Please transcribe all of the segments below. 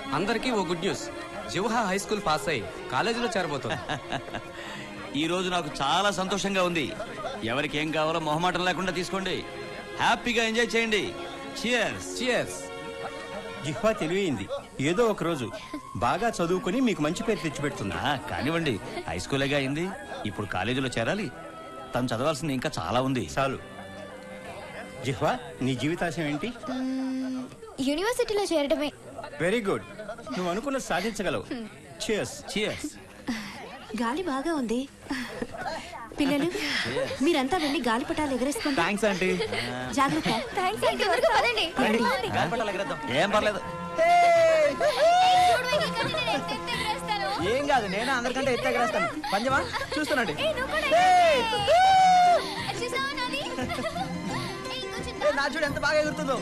అందరికీ ఓ good news జివహా హై స్కూల్ పాస్ అయి కాలేజీలో చేరబోతుంది ఈ రోజు నాకు చాలా సంతోషంగా ఉంది ఎవరికి ఏం కావాలో మొహమాటం లేకుండా తీసుకోండి హ్యాపీగా ఎంజాయ్ చేయండి చియర్స్ చియర్స్ జిహ్వా తెలివైంది ఏదో ఒక రోజు బాగా చదువుకుని మీకు మంచి పేరు తెచ్చిపెడుతుంది కానివ్వండి హై స్కూలేగా అయింది ఇప్పుడు కాలేజీలో చేరాలి తను చదవాల్సింది ఇంకా చాలా ఉంది చాలు జిహ్వా నీ జీవితాశయం ఏంటి యూనివర్సిటీలో చేరడమే వెరీ గుడ్ నువ్వు అనుకున్నది సాధించగలవు చియర్స్ చియర్స్ గాలి బాగా ఉంది పిల్లలు మీరంతా వెళ్ళి గాలిపటాలు ఎగరేసుకోండి థ్యాంక్స్ ఆంటీ జాగ్రత్త థ్యాంక్స్ అండి త్వరగా పదండి ఏం పర్లేదు చూడు, ఇంకా కానీ నేను ఎంత ఎత్తు ఎగరేస్తాను. ఏం కాదు నేను అందరికంటే ఎత్తు ఎగరేస్తాను పంజమా చూస్తున్నాండి ఏయ్, నువ్వు కూడా ఎగరేయ్. అది చూసావా నాది? ఏయ్, ఇంకొంచెం ఏ, నా చూడు ఎంత బాగా ఎగురుతుందో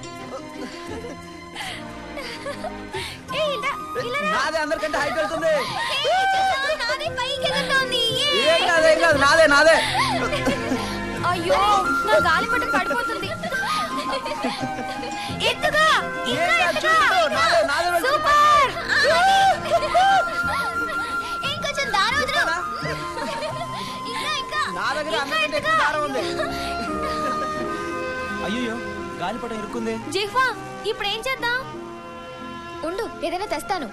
ఏయ్, ఇలా, ఇలా రా. నాదే అందరికంటే హైట్ వెళ్తుంది ఏయ్, చూసావా? నాది పైకి ఎగురుతోంది. ఏయ్. ఏం కాదు ఏం కాదు నాదే నాదే అయ్యో నా గాలిపటం పడిపోతుంది ఎత్తుగా ఇంకా ఏం కాదు, ఎత్తుగా. చూసుకో, నాదే, నాదే వెళ్తుంది. సూపర్ ఇంకొంచెం దారి వదిలు. ఇంకా ఇంకా నా దగ్గర ఇంకా అందరికంటే ఎక్కువ ఎత్తుగా. దారం ఉంది అయ్యో గాలిపటం ఇరుక్కుంది జిహ్వా ఇప్పుడు ఏం చేద్దాం ఉండు ఏదైనా తెస్తాను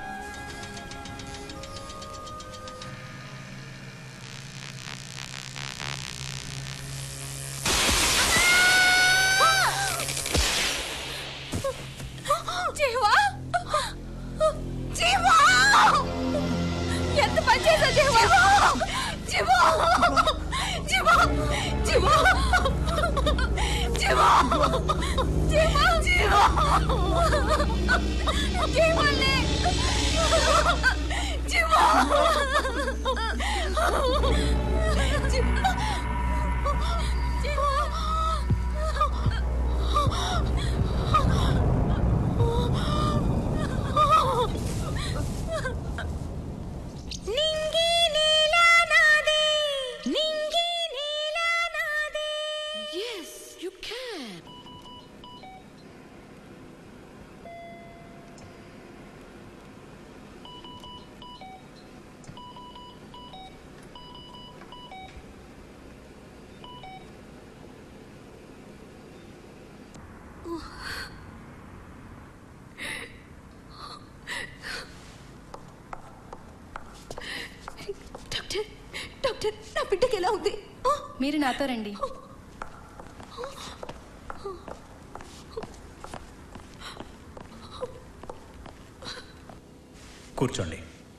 జిహ్వా జిహ్వా ఎంత పని చేశావు జిహ్వా జిహ్వా జిహ్వా జిహ్వా జిహ్వా జిహ్వా జిహ్వా జీవన్లే జీవా నింగి నీల నాదే నింగి నీల నాదే yes you can doctor doctor నా బిడ్డకి ఎలా ఉంది మీరు నాతో రండి కూర్చోండి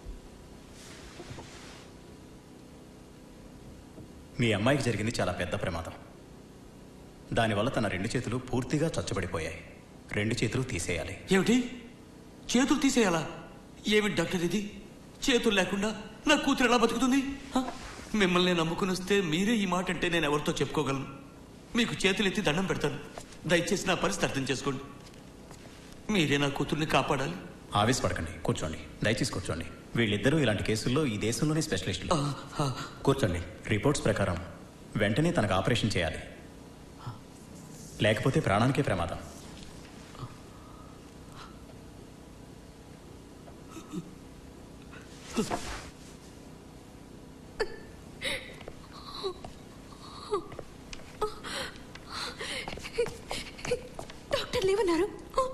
మీ అమ్మాయికి జరిగింది చాలా పెద్ద ప్రమాదం దానివల్ల తన రెండు చేతులు పూర్తిగా చచ్చబడిపోయాయి రెండు చేతులు తీసేయాలి ఏమిటి చేతులు తీసేయాలా ఏమిటి డాక్టర్ ఇది చేతులు లేకుండా నా కూతురు ఎలా బతుకుతుంది హ? మిమ్మల్ని నమ్ముకుని వస్తే మీరే ఈ మాట అంటే నేను ఎవరితో చెప్పుకోగలను మీకు చేతులు ఎత్తి దండం పెడతాను దయచేసి నా పరిస్థితి అర్థం చేసుకోండి మీరే నా కూతుర్ని కాపాడాలి ఆవేశపడకండి కూర్చోండి దయచేసి కూర్చోండి వీళ్ళిద్దరూ ఇలాంటి కేసుల్లో ఈ దేశంలోనే స్పెషలిస్టులు కూర్చోండి రిపోర్ట్స్ ప్రకారం వెంటనే తనకు ఆపరేషన్ చేయాలి లేకపోతే ప్రాణానికే ప్రమాదం డాక్టర్ లేవన్నారు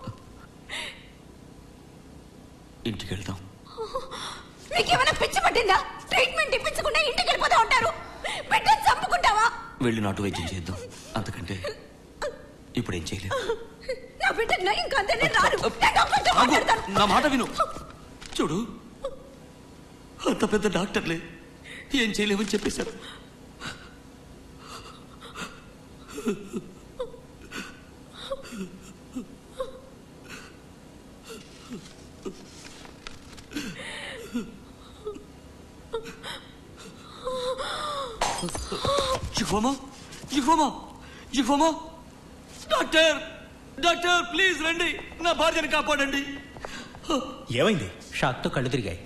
ఇంటికి వెళ్దాం నీకేమైనా పిచ్చి పట్టిందా ట్రీట్మెంట్ ఇప్పించకుండా ఇంటికి వెళ్ళిపోతా ఉంటారు బిడ్డను చంపుకుంటావా వెళ్ళి నాటు వైద్యం చేద్దాం అంతకంటే ఇప్పుడు ఏం చేయలేదు నా బిడ్డ నయం కాదే నేను రాను నేను డాక్టర్తో మాట్లాడతాను నా మాట విను చూడు అంత పెద్ద డాక్టర్లే ఏం చేయలేమని చెప్పేశారు జిహోమా జిహోమా జిహోమా డాక్టర్ డాక్టర్ ప్లీజ్ రండి నా భార్యని కాపాడండి ఏమైంది షాక్తో కళ్ళు తిరిగాయి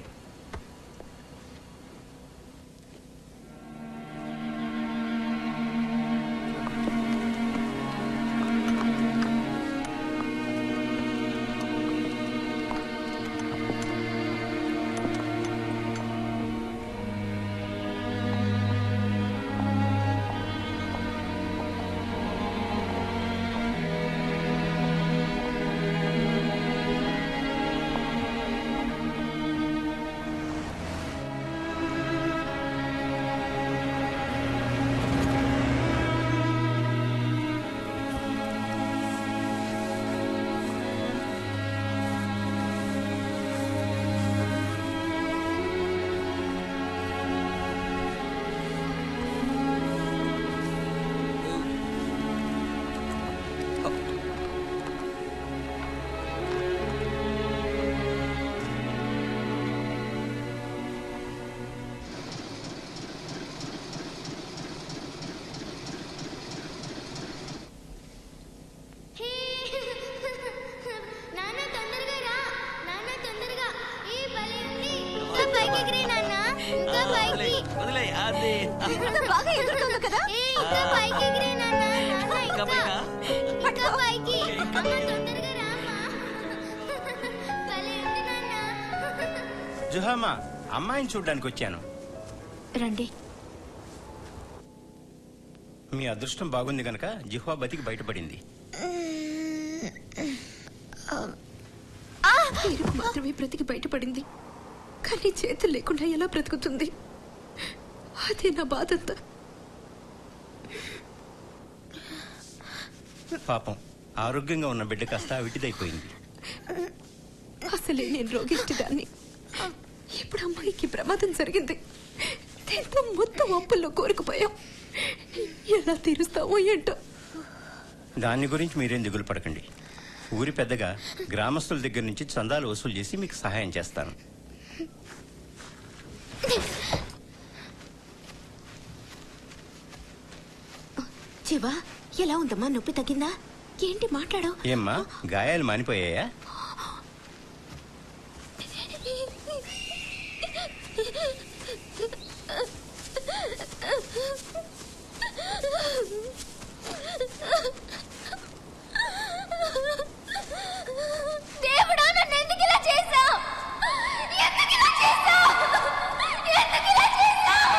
వదిలే అదే ఎంత బాగా ఎగురుతుందో కదా ఇంకా పైకి ఎగిరే నాన్న నాన్న ఇంకా పైగా? ఇంకా పైకి అమ్మ తొందరగా రామ్మా భలే ఉంది నాన్న జుహామా అమ్మాయిని చూడ్డానికి వచ్చాను రండి మీ అదృష్టం బాగుంది గనక జిహ్వా బతికి బయటపడింది పేరుకు మాత్రమే బ్రతికి బయటపడింది కానీ చేతులు లేకుండా ఎలా బ్రతుకుతుంది అదే నా బాధంతా పాపం ఆరోగ్యంగా ఉన్న బిడ్డ కాస్త విటిదైపోయింది అసలే నేను రోగిష్టి దాన్ని ఇప్పుడు అమ్మాయికి ప్రమాదం జరిగింది దీంతో మొత్తం అప్పుల్లో కోరుకుపోయాం ఎలా తీరుస్తామో ఏంటో దాని గురించి మీరేం దిగులు పడకండి ఊరి పెద్దగా గ్రామస్తుల దగ్గర నుంచి చందాలు వసూలు చేసి మీకు సహాయం చేస్తాను జీవా ఎలా ఉందమ్మా నొప్పి తగ్గిందా ఏంటి మాట్లాడావు ఏమ్మా గాయాలు మానిపోయాయా దేవుడా నన్ను ఎందుకు ఇలా చేశావు ఎందుకు ఇలా చేశావు ఎందుకు ఇలా చేశావు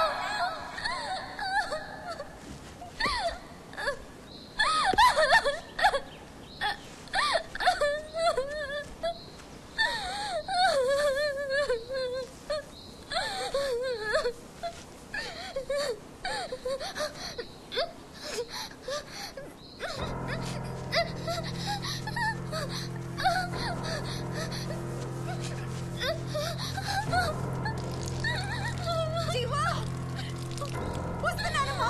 జీవా వస్తున్నానమ్మా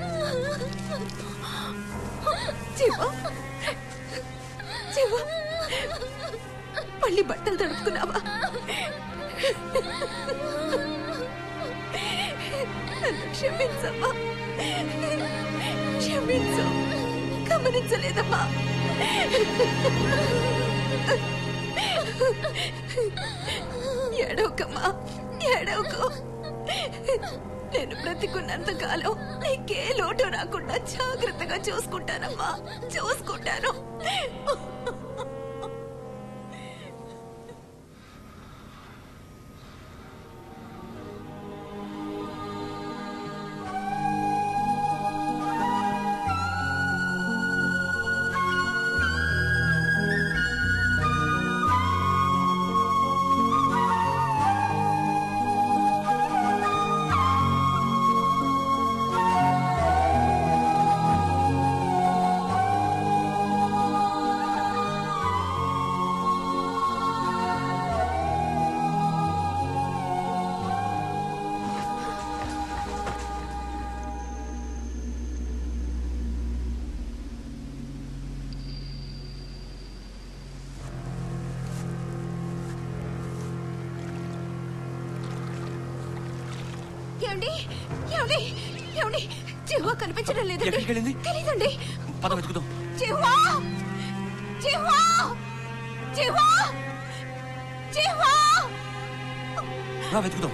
జీవా జీవా మళ్ళీ బట్టలు తడుపుకున్నావా నన్ను క్షమించమ్మా క్షమించు గమనించలేదమ్మా ఏడవకమ్మా ఏడవకు నేను బ్రతికున్నంత కాలం నీకే లోటు రాకుండా జాగ్రత్తగా చూసుకుంటానమ్మా చూసుకుంటాను ఏమండి ఏమండి ఏమండి జీవా కనిపించడం లేదండి ఎక్కడికి వెళ్ళింది? తెలీదండి పద వెతుకుదాం జీవా జీవా జీవా జీవా రా వెతుకుదాం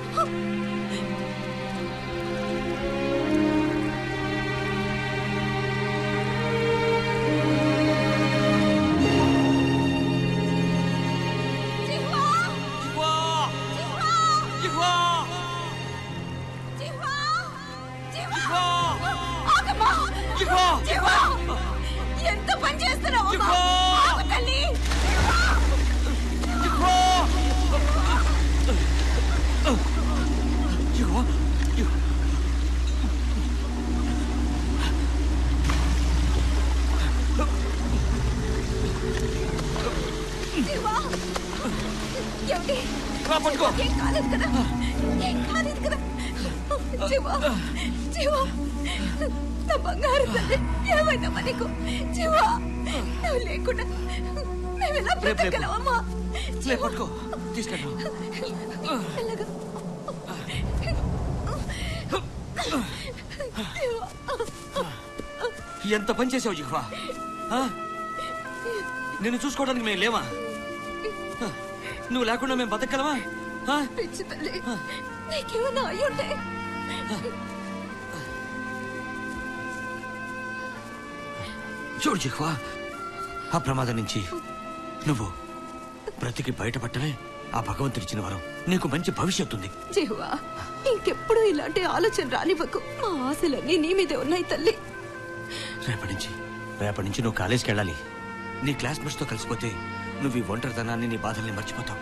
జీవా జిహ్వా! జీవా జిహ్వా! జీవా జీవా జిహ్వా! ఆగమ్మా జిహ్వా! జీవా ఎంత పని చేస్తున్నావు అమ్మా? జీవా! ఆగు తల్లి జిహ్వా! జిహ్వా! జిహ్వా! జీవా ఏమిటి రా పట్టుకో ఏం కాలేదు కదా ఏం కాలేదు కదా జీవా జీవా నా బంగారు తల్లి ఏమైందమ్మా నీకు జీవా నువ్వు లేకుండా మేము ఎలా రేపు, రేపు. బ్రతకగలమమ్మా లే పట్టుకో తీసుకెళ్ళు మెల్లగా. ఎంత పని చేసావు జిహ్వా ఆ? నిన్ను చూసుకోవడానికి మేము లేవా నువ్వు లేకుండా మేము బతకగలమా ఆ? పిచ్చి తల్లి నీకేమైనా అయ్యుంటే చూడు జిహ్వా ఆ ప్రమాదం నుంచి నువ్వు బ్రతికి బయటపడటమే ఆ భగవంతుడిచ్చిన వరం నీకు మంచి భవిష్యత్తు ఉంది జీవా ఇంకెప్పుడు ఇలాంటి ఆలోచన రానివ్వకు మా ఆశలన్నీ నీ మీదే ఉన్నాయి తల్లి రేపటి నుంచి రేపటి నుంచి నువ్వు కాలేజీకి వెళ్ళాలి నీ క్లాస్మేట్స్తో కలిసిపోతే నువ్వు ఈ ఒంటరితనాన్ని నీ బాధల్ని మర్చిపోతావు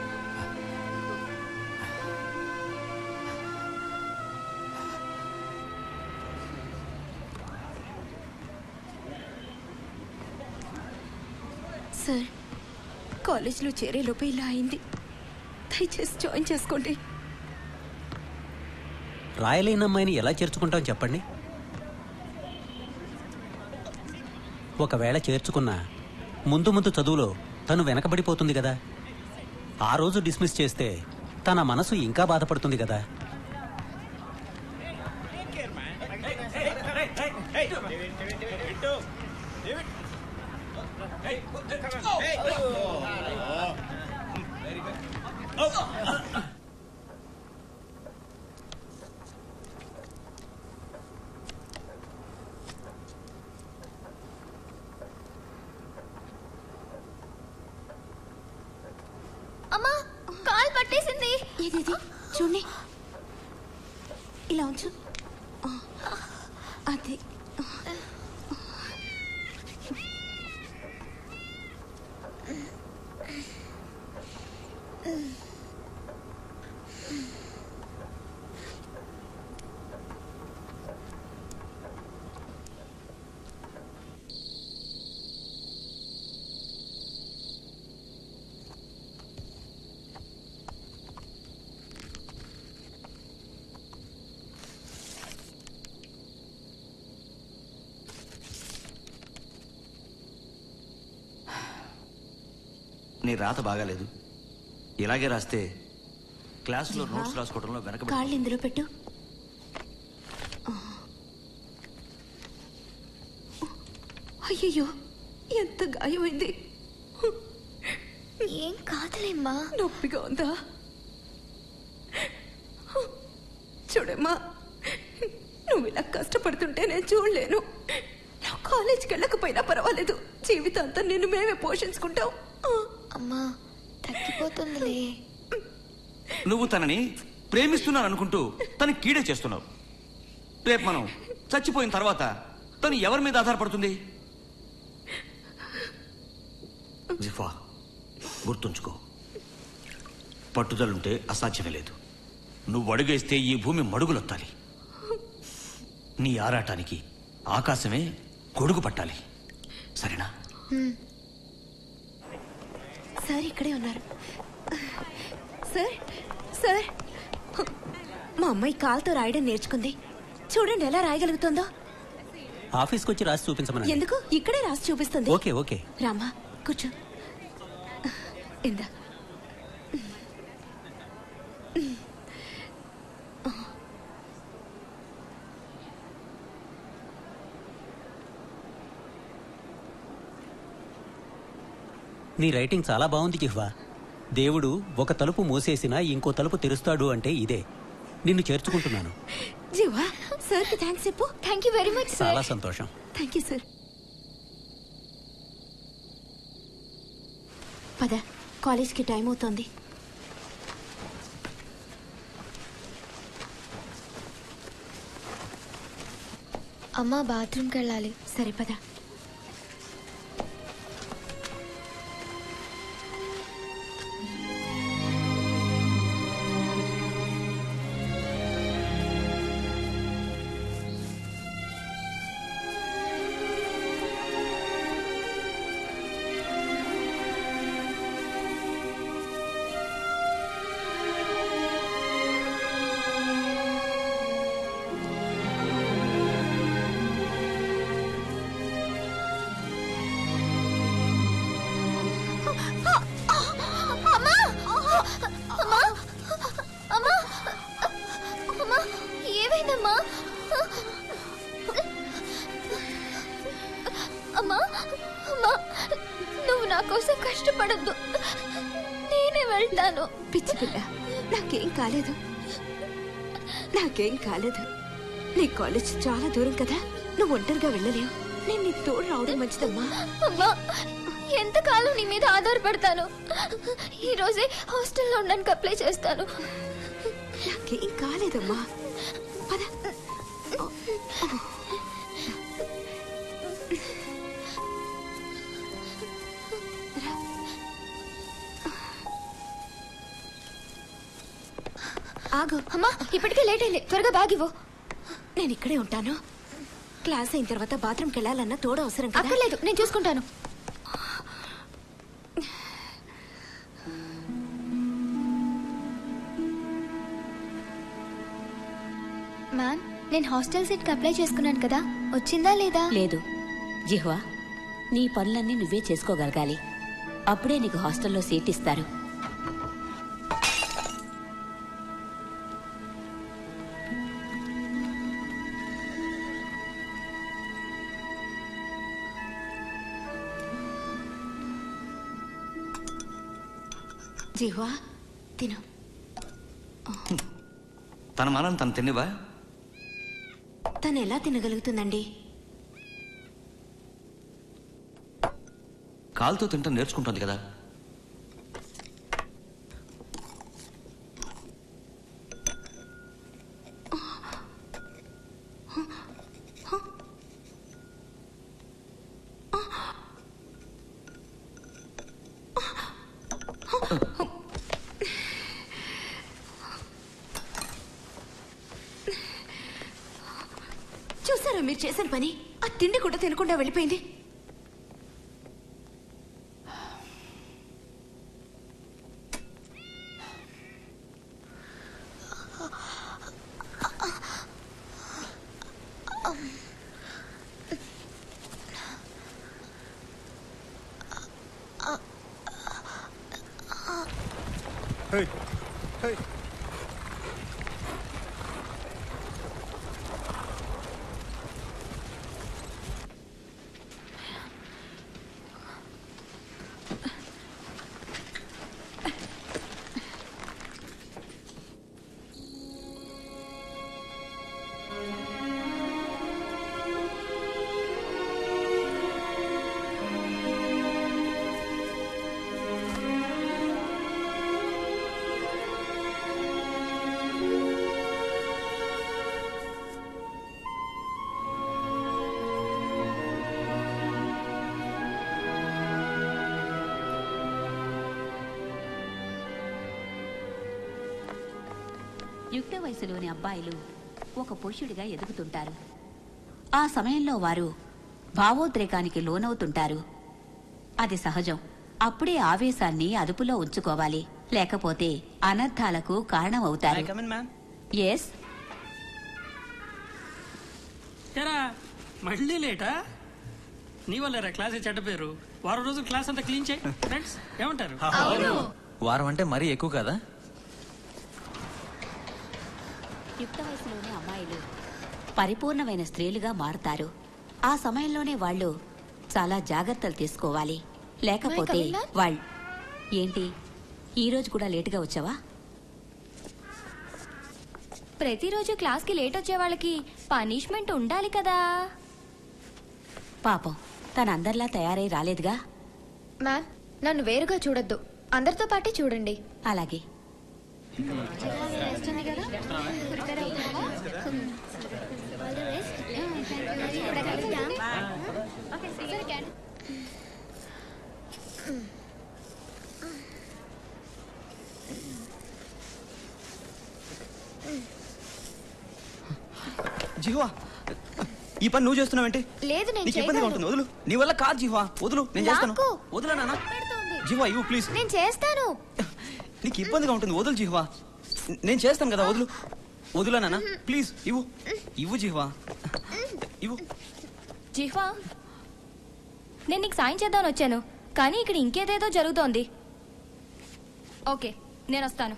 సార్ కాలేజీలో చేరేలోపు ఇలా అయింది దయచేసి జాయిన్ చేసుకోండి రాయలేని అమ్మాయిని ఎలా చేర్చుకుంటాం చెప్పండి ఒకవేళ చేర్చుకున్నా ముందు ముందు చదువులో తను వెనకబడిపోతుంది కదా ఆ రోజు డిస్మిస్ చేస్తే తన మనసు ఇంకా బాధపడుతుంది కదా అమ్మా కాల్ పట్టేసింది ఏది చూడండి ఇలా ఉంచు ఆ, అది నీ రాత బాగాలేదు ఇలాగే రాస్తే క్లాసులో నోట్స్ రాసుకోవడంలో వెనకబడి కాళ్ళు ఇందులో పెట్టు అయ్యయ్యో ఎంత గాయమైంది ఏం కాదులేమ్మా నొప్పిగా ఉందా చూడమ్మా నువ్వు ఇలా కష్టపడుతుంటే నేను చూడలేను నువ్వు కాలేజీకి వెళ్ళకపోయినా పర్వాలేదు జీవితాంతం నిన్ను మేమే పోషించుకుంటాం ఆ, అమ్మా తగ్గిపోతుందిలే నువ్వు తనని ప్రేమిస్తున్నాను అనుకుంటూ తనకి కీడే చేస్తున్నావు రేపు మనం చచ్చిపోయిన తర్వాత తను ఎవరి మీద ఆధారపడుతుంది జిఫా గుర్తుంచుకో పట్టుదలుంటే అసాధ్యమే లేదు నువ్వు అడుగేస్తే ఈ భూమి మడుగులొత్తాలి నీ ఆరాటానికి ఆకాశమే గొడుగు పట్టాలి సరేనా సార్ ఇక్కడే ఉన్నారు సార్ సార్ మా అమ్మాయి కాల్తో రాయడం నేర్చుకుంది చూడండి ఎలా రాయగలుగుతుందో ఆఫీస్కి వచ్చి రాసి చూపించమని ఎందుకు ఇక్కడే రాసి చూపిస్తుంది ఓకే ఓకే రామ్మా కూర్చో ఇందా నీ రైటింగ్ చాలా బాగుంది జిహ్వా దేవుడు ఒక తలుపు మూసేసినా ఇంకో తలుపు తెరుస్తాడు అంటే ఇదే నిన్ను చేర్చుకుంటున్నాను జీవా సార్కి థ్యాంక్స్ చెప్పు thank you very much sir చాలా సంతోషం థ్యాంక్ యూ సార్ పద కాలేజ్కి టైం అవుతోంది అమ్మా బాత్రూమ్కి వెళ్ళాలి సరే పద అమ్మా అమ్మా అమ్మా అమ్మా ఏమైందమ్మా అమ్మా అమ్మా నువ్వు నా కోసం కష్టపడద్దు నేనే వెళ్తాను పిచ్చి పిల్ల నాకేం కాలేదు నాకేం కాలేదు నీ కాలేజ్ చాలా దూరం కదా నువ్వు ఒంటరిగా వెళ్ళలేవు నేను నీకు తోడు రావడం మంచిదమ్మా అమ్మా ఎంతకాలం నీ మీద ఆధారపడతాను ఈ రోజే హాస్టల్లో ఉండడానికి అప్లై చేస్తాను నాకేం కాలేదమ్మా పద ఆగు అమ్మా ఇప్పటికే లేట్ అయింది త్వరగా బ్యాగ్ ఇవ్వు నేను ఇక్కడే ఉంటాను క్లాస్ అయిన తర్వాత బాత్రూమ్కి వెళ్ళాలన్నా తోడు అవసరం కదా అక్కర్లేదు నేను చూసుకుంటాను మ్యామ్ నేను హాస్టల్ సీట్కి అప్లై చేసుకున్నాను కదా వచ్చిందా లేదా లేదు జిహ్వా నీ పనులన్నీ నువ్వే చేసుకోగలగాలి అప్పుడే నీకు హాస్టల్లో సీట్ ఇస్తారు జీవా తిను తన మానం తను తిన్నవా తను ఎలా తినగలుగుతుందండి కాలుతో తింటాం నేర్చుకుంటుంది కదా చూసారా మీరు చేసిన పని ఆ తిండి కూడా తినకుండా వెళ్ళిపోయింది యుక్త వయసులోని అబ్బాయిలు ఒక పురుషుడిగా ఎదుగుతుంటారు ఆ సమయంలో వారు భావోద్రేకానికి లోనవుతుంటారు అది సహజం అప్పుడే ఆవేశాన్ని అదుపులో ఉంచుకోవాలి లేకపోతే అనర్థాలకు కారణమవుతారు మ్యామ్ ఎస్ ఎరా మళ్ళీ లేటా నీ వల్లేరా క్లాస్ చెడ్డ పేరు వారం రోజులు క్లాస్ అంతా క్లీన్ చేయి ఫ్రెండ్స్ ఏమంటారు వారం అంటే మరీ ఎక్కువ కదా యుక్త వయసులోని అమ్మాయిలు పరిపూర్ణమైన స్త్రీలుగా మారుతారు ఆ సమయంలోనే వాళ్ళు చాలా జాగ్రత్తలు తీసుకోవాలి లేకపోతే May I come in, ma'am? వాళ్ళు ఏంటి ఈ రోజు కూడా లేటుగా వచ్చావా ప్రతిరోజు క్లాస్కి లేట్ వచ్చే వాళ్ళకి పనిష్మెంట్ ఉండాలి కదా పాపం తన అందరిలా తయారై రాలేదుగా మ్యామ్ నన్ను వేరుగా చూడొద్దు అందరితో పాటే చూడండి అలాగే జిహ్వా ఈ పని నువ్వు చేస్తున్నావేంటి లేదు నేను నీకు ఇబ్బందిగా ఉంటుంది వదులు నీ వల్ల కాదు జిహ్వా వదులు నేను చేస్తాను నాకు. వదులా నాన్న పెడుతోంది. జిహ్వా ఇవ్వు ప్లీజ్ నేను చేస్తాను నీకు ఇబ్బందిగా ఉంటుంది వదులు జిహ్వా నేను చేస్తాను కదా వదులు వదులా నాన్న ప్లీజ్ ఇవ్వు ఇవ్వు జిహ్వా ఇవ్వు జిహ్వా నేను నీకు సాయం చేద్దామని వచ్చాను కానీ ఇక్కడ ఇంకేదేదో జరుగుతోంది ఓకే నేను వస్తాను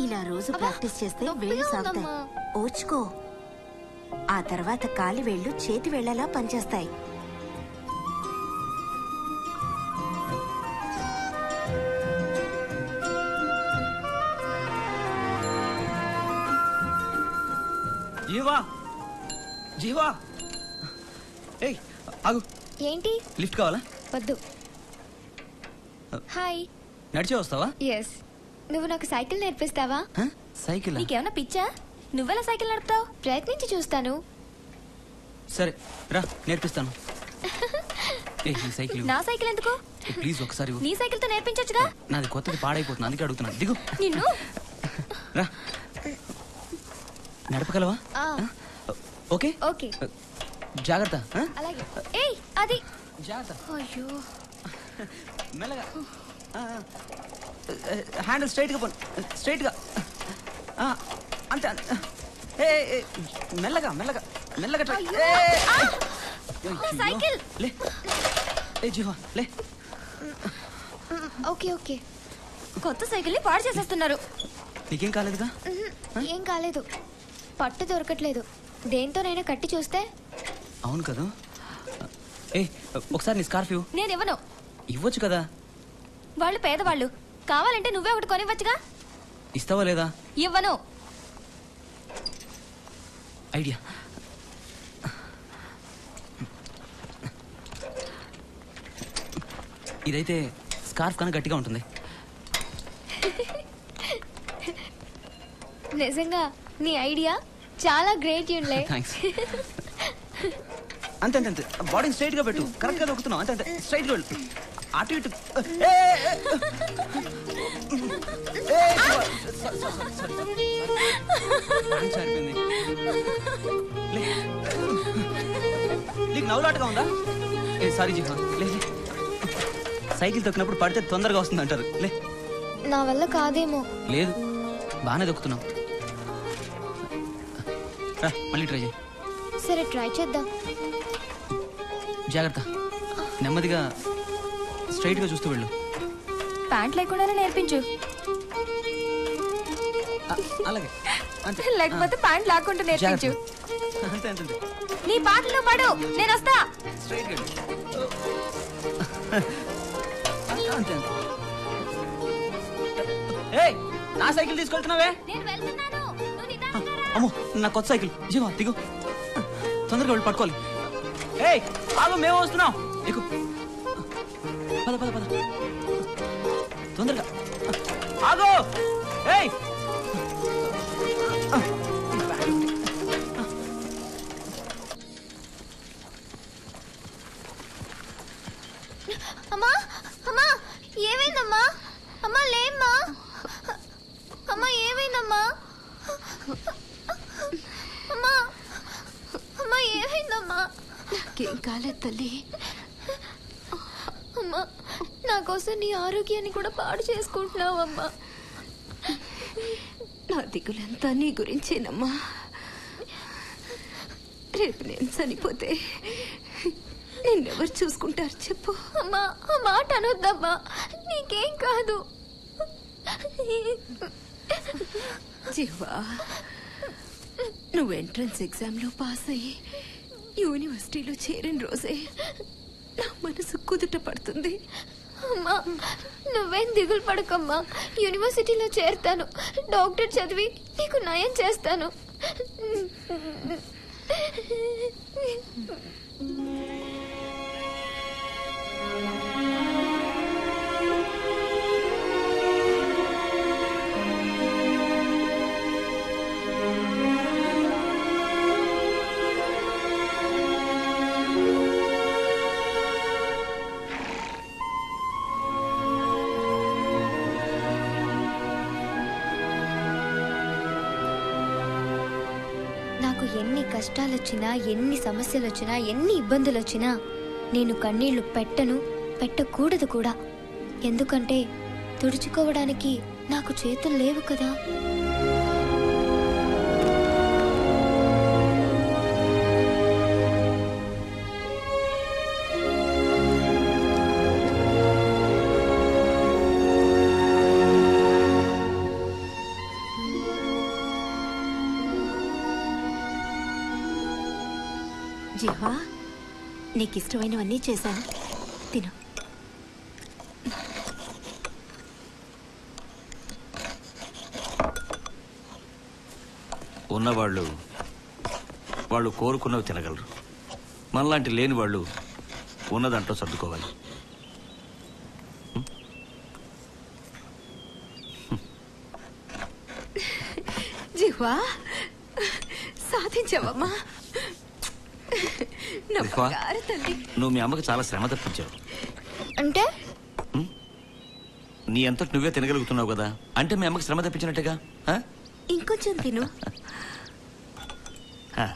ఇలా రోజు ప్రాక్టీస్ చేస్తే నొప్పిగా వేళ్ళు సాగుతాయి ఉందమ్మా. ఓర్చుకో ఆ తర్వాత కాలి వేళ్ళు చేతి వేళ్లలా పనిచేస్తాయి జీవా జీవా ఏయ్ ఆగు ఏంటి లిఫ్ట్ కావాలా వద్దు హాయ్ నడిచే వస్తావా ఎస్ నువ్వు నాకు సైకిల్ నేర్పిస్తావా హ? సైకిల్ నీకేమైనా పిచ్చా నువ్వెలా సైకిల్ నడుపుతావు ప్రయత్నించి చూస్తాను సరే రా నేర్పిస్తాను ఏ ఈ సైకిల్ ఇవ్వు. నా సైకిల్ ఎందుకు ఏ, ప్లీజ్ ఒకసారి ఇవ్వు. నీ సైకిల్ తో నేర్పించొచ్చుగా నాది కొత్తది పాడైపోతుంది అందుకే అడుగుతున్నాను దిగు నిన్ను రా నడపగలవా ఆ, ఓకే ఓకే జాగ్రత్త ఆ? అలాగే ఏయ్ అది జాగ్రత్త అయ్యో మెల్లగా ఆ, ఆ. హ్యాండిల్ స్ట్రైట్గా పోను స్ట్రైట్గా ఆ, అంతే అంతే ఏ ఏ, ఏ, మెల్లగా మెల్లగా మెల్లగా ట్రై అయ్యో. ఏ, ఏ, ఆ! ఏ. నా అయ్యో. సైకిల్ లే ఏ జీవా లే ఓకే ఓకే కొత్త సైకిల్ ని పాడు చేసేస్తున్నారు నీకేం కాలేదుగా ఉహు, ఏం కాలేదు పట్టు దొరకట్లేదు దేంతోనైనా కట్టి చూస్తే అవును కదా ఏ ఒకసారి నీ స్కార్ఫ్ ఇవ్వు నేను ఇవ్వను ఇవ్వచ్చు కదా వాళ్ళు పేదవాళ్ళు కావాలంటే నువ్వే ఒకటి కొనివ్వచ్చుగా ఇస్తావా లేదా ఇవ్వను ఐడియా ఇదైతే స్కార్ఫ్ కన్నా గట్టిగా ఉంటుంది నిజంగా నీ ఐడియా చాలా గ్రేట్ యూన్లే థ్యాంక్స్ అంతే అంతే అంతే బాడీ స్ట్రైట్ గా పెట్టు కరెక్ట్ గా దొక్కుతున్నావు అంతే అంతే స్ట్రైట్ గా వెళ్ళు అటు ఇటు ఏ, ఏ, ఏ, ఏ, sorry, sorry, sorry, sorry. Pant జారిపోయింది. లే. నీకు నవ్వులాటగా ఉందా ఏ సారీ జీవా లే లే. సైకిల్ తొక్కినప్పుడు పడితే తొందరగా వస్తుంది అంటారు లే నా వల్ల కాదేమో లేదు బాగానే దొక్కుతున్నావు రా, మళ్ళీ ట్రై చేయి సరే ట్రై చేద్దాం జాగ్రత్త నెమ్మదిగా స్ట్రైట్ గా చూస్తూ వెళ్ళు ప్యాంట్ లేకుండానే నేర్పించు అ- అలాగే అంతే లేకపోతే ప్యాంట్ లాక్కుంటూ నేర్పించు జాగ్రత్త. అంతే అంతే అంతే నీ పాటలు పడు నేను వస్తా స్ట్రైట్ గా వెళ్ళు. అంతే అంతే ఏయ్ నా సైకిల్ తీసుకెళ్తున్నావే నేను వెళ్తున్నాను నువ్వు నిదానంగా రా. అమ్మో నా కొత్త సైకిల్ జీవా దిగు తొందరగా వెళ్ళి పట్టుకోవాలి ఏయ్ ఆగు మేము వస్తున్నాం ఎక్కు పద పద పద తొందరగా ఆగు ఏయ్ అమ్మా అమ్మా ఏమైందమ్మా అమ్మా లేమ్మా అమ్మా ఏమైందమ్మా అమ్మా అమ్మా ఏమైందమ్మా నాకేం కాలేదు తల్లి అమ్మా నా కోసం నీ ఆరోగ్యాన్ని కూడా పాడు చేసుకుంటున్నావమ్మా నా దిగులంతా నీ గురించేనమ్మా రేపు నేను చనిపోతే నిన్నెవరు చూసుకుంటారు చెప్పు అమ్మా ఆ మాట అనొద్దమ్మా నీకేం కాదు జీవా నువ్వు ఎంట్రన్స్ ఎగ్జామ్లో పాస్ అయ్యి యూనివర్సిటీలో చేరిన రోజే నా మనసు కుదుట పడుతుంది అమ్మా నువ్వేం దిగులు పడకమ్మా యూనివర్సిటీలో చేరుతాను డాక్టర్ చదివి నీకు నయం చేస్తాను నాకు ఎన్ని కష్టాలు వచ్చినా ఎన్ని సమస్యలు వచ్చినా ఎన్ని ఇబ్బందులు వచ్చినా నేను కన్నీళ్లు పెట్టను పెట్టకూడదు కూడా ఎందుకంటే తుడుచుకోవడానికి నాకు చేతులు లేవు కదా జిహ్వా నీకు ఇష్టమైనవన్నీ చేశాను తిను ఉన్నవాళ్ళు వాళ్ళు కోరుకున్నవి తినగలరు మనలాంటి లేని వాళ్ళు ఉన్న దాంట్లో సర్దుకోవాలి జిహ్వా సాధించావమ్మా నా జిహ్వా? బంగారు తల్లి నువ్వు మీ అమ్మకి చాలా శ్రమ తప్పించావు అంటే నీ అంతటి నువ్వే తినగలుగుతున్నావు కదా అంటే మీ అమ్మకి శ్రమ తప్పించినట్టుగా ఆ? ఇంకొంచెం తిను ఆ.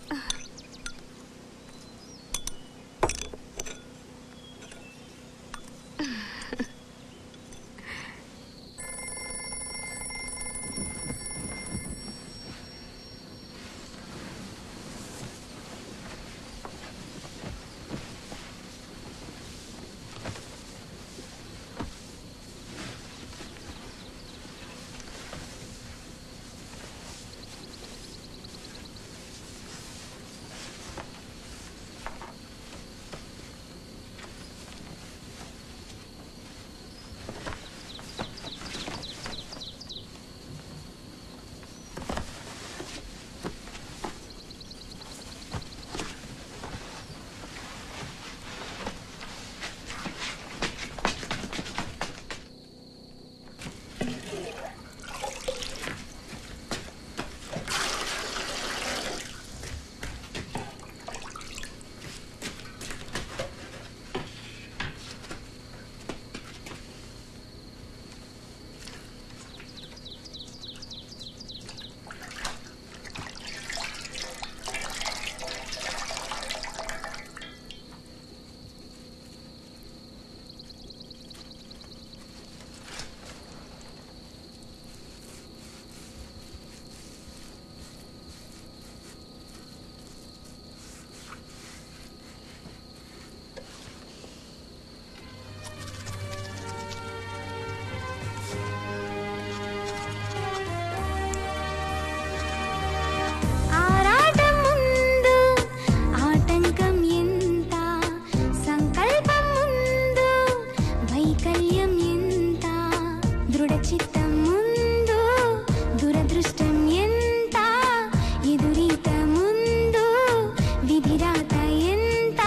ఆరాటం ముందు ఆటంకం ఎంత సంకల్పం ముందు వైకల్యం ఎంత దృఢ చిత్తం ముందు దురదృష్టం ఎంత ఎదురీత ముందు విధిరాత ఎంత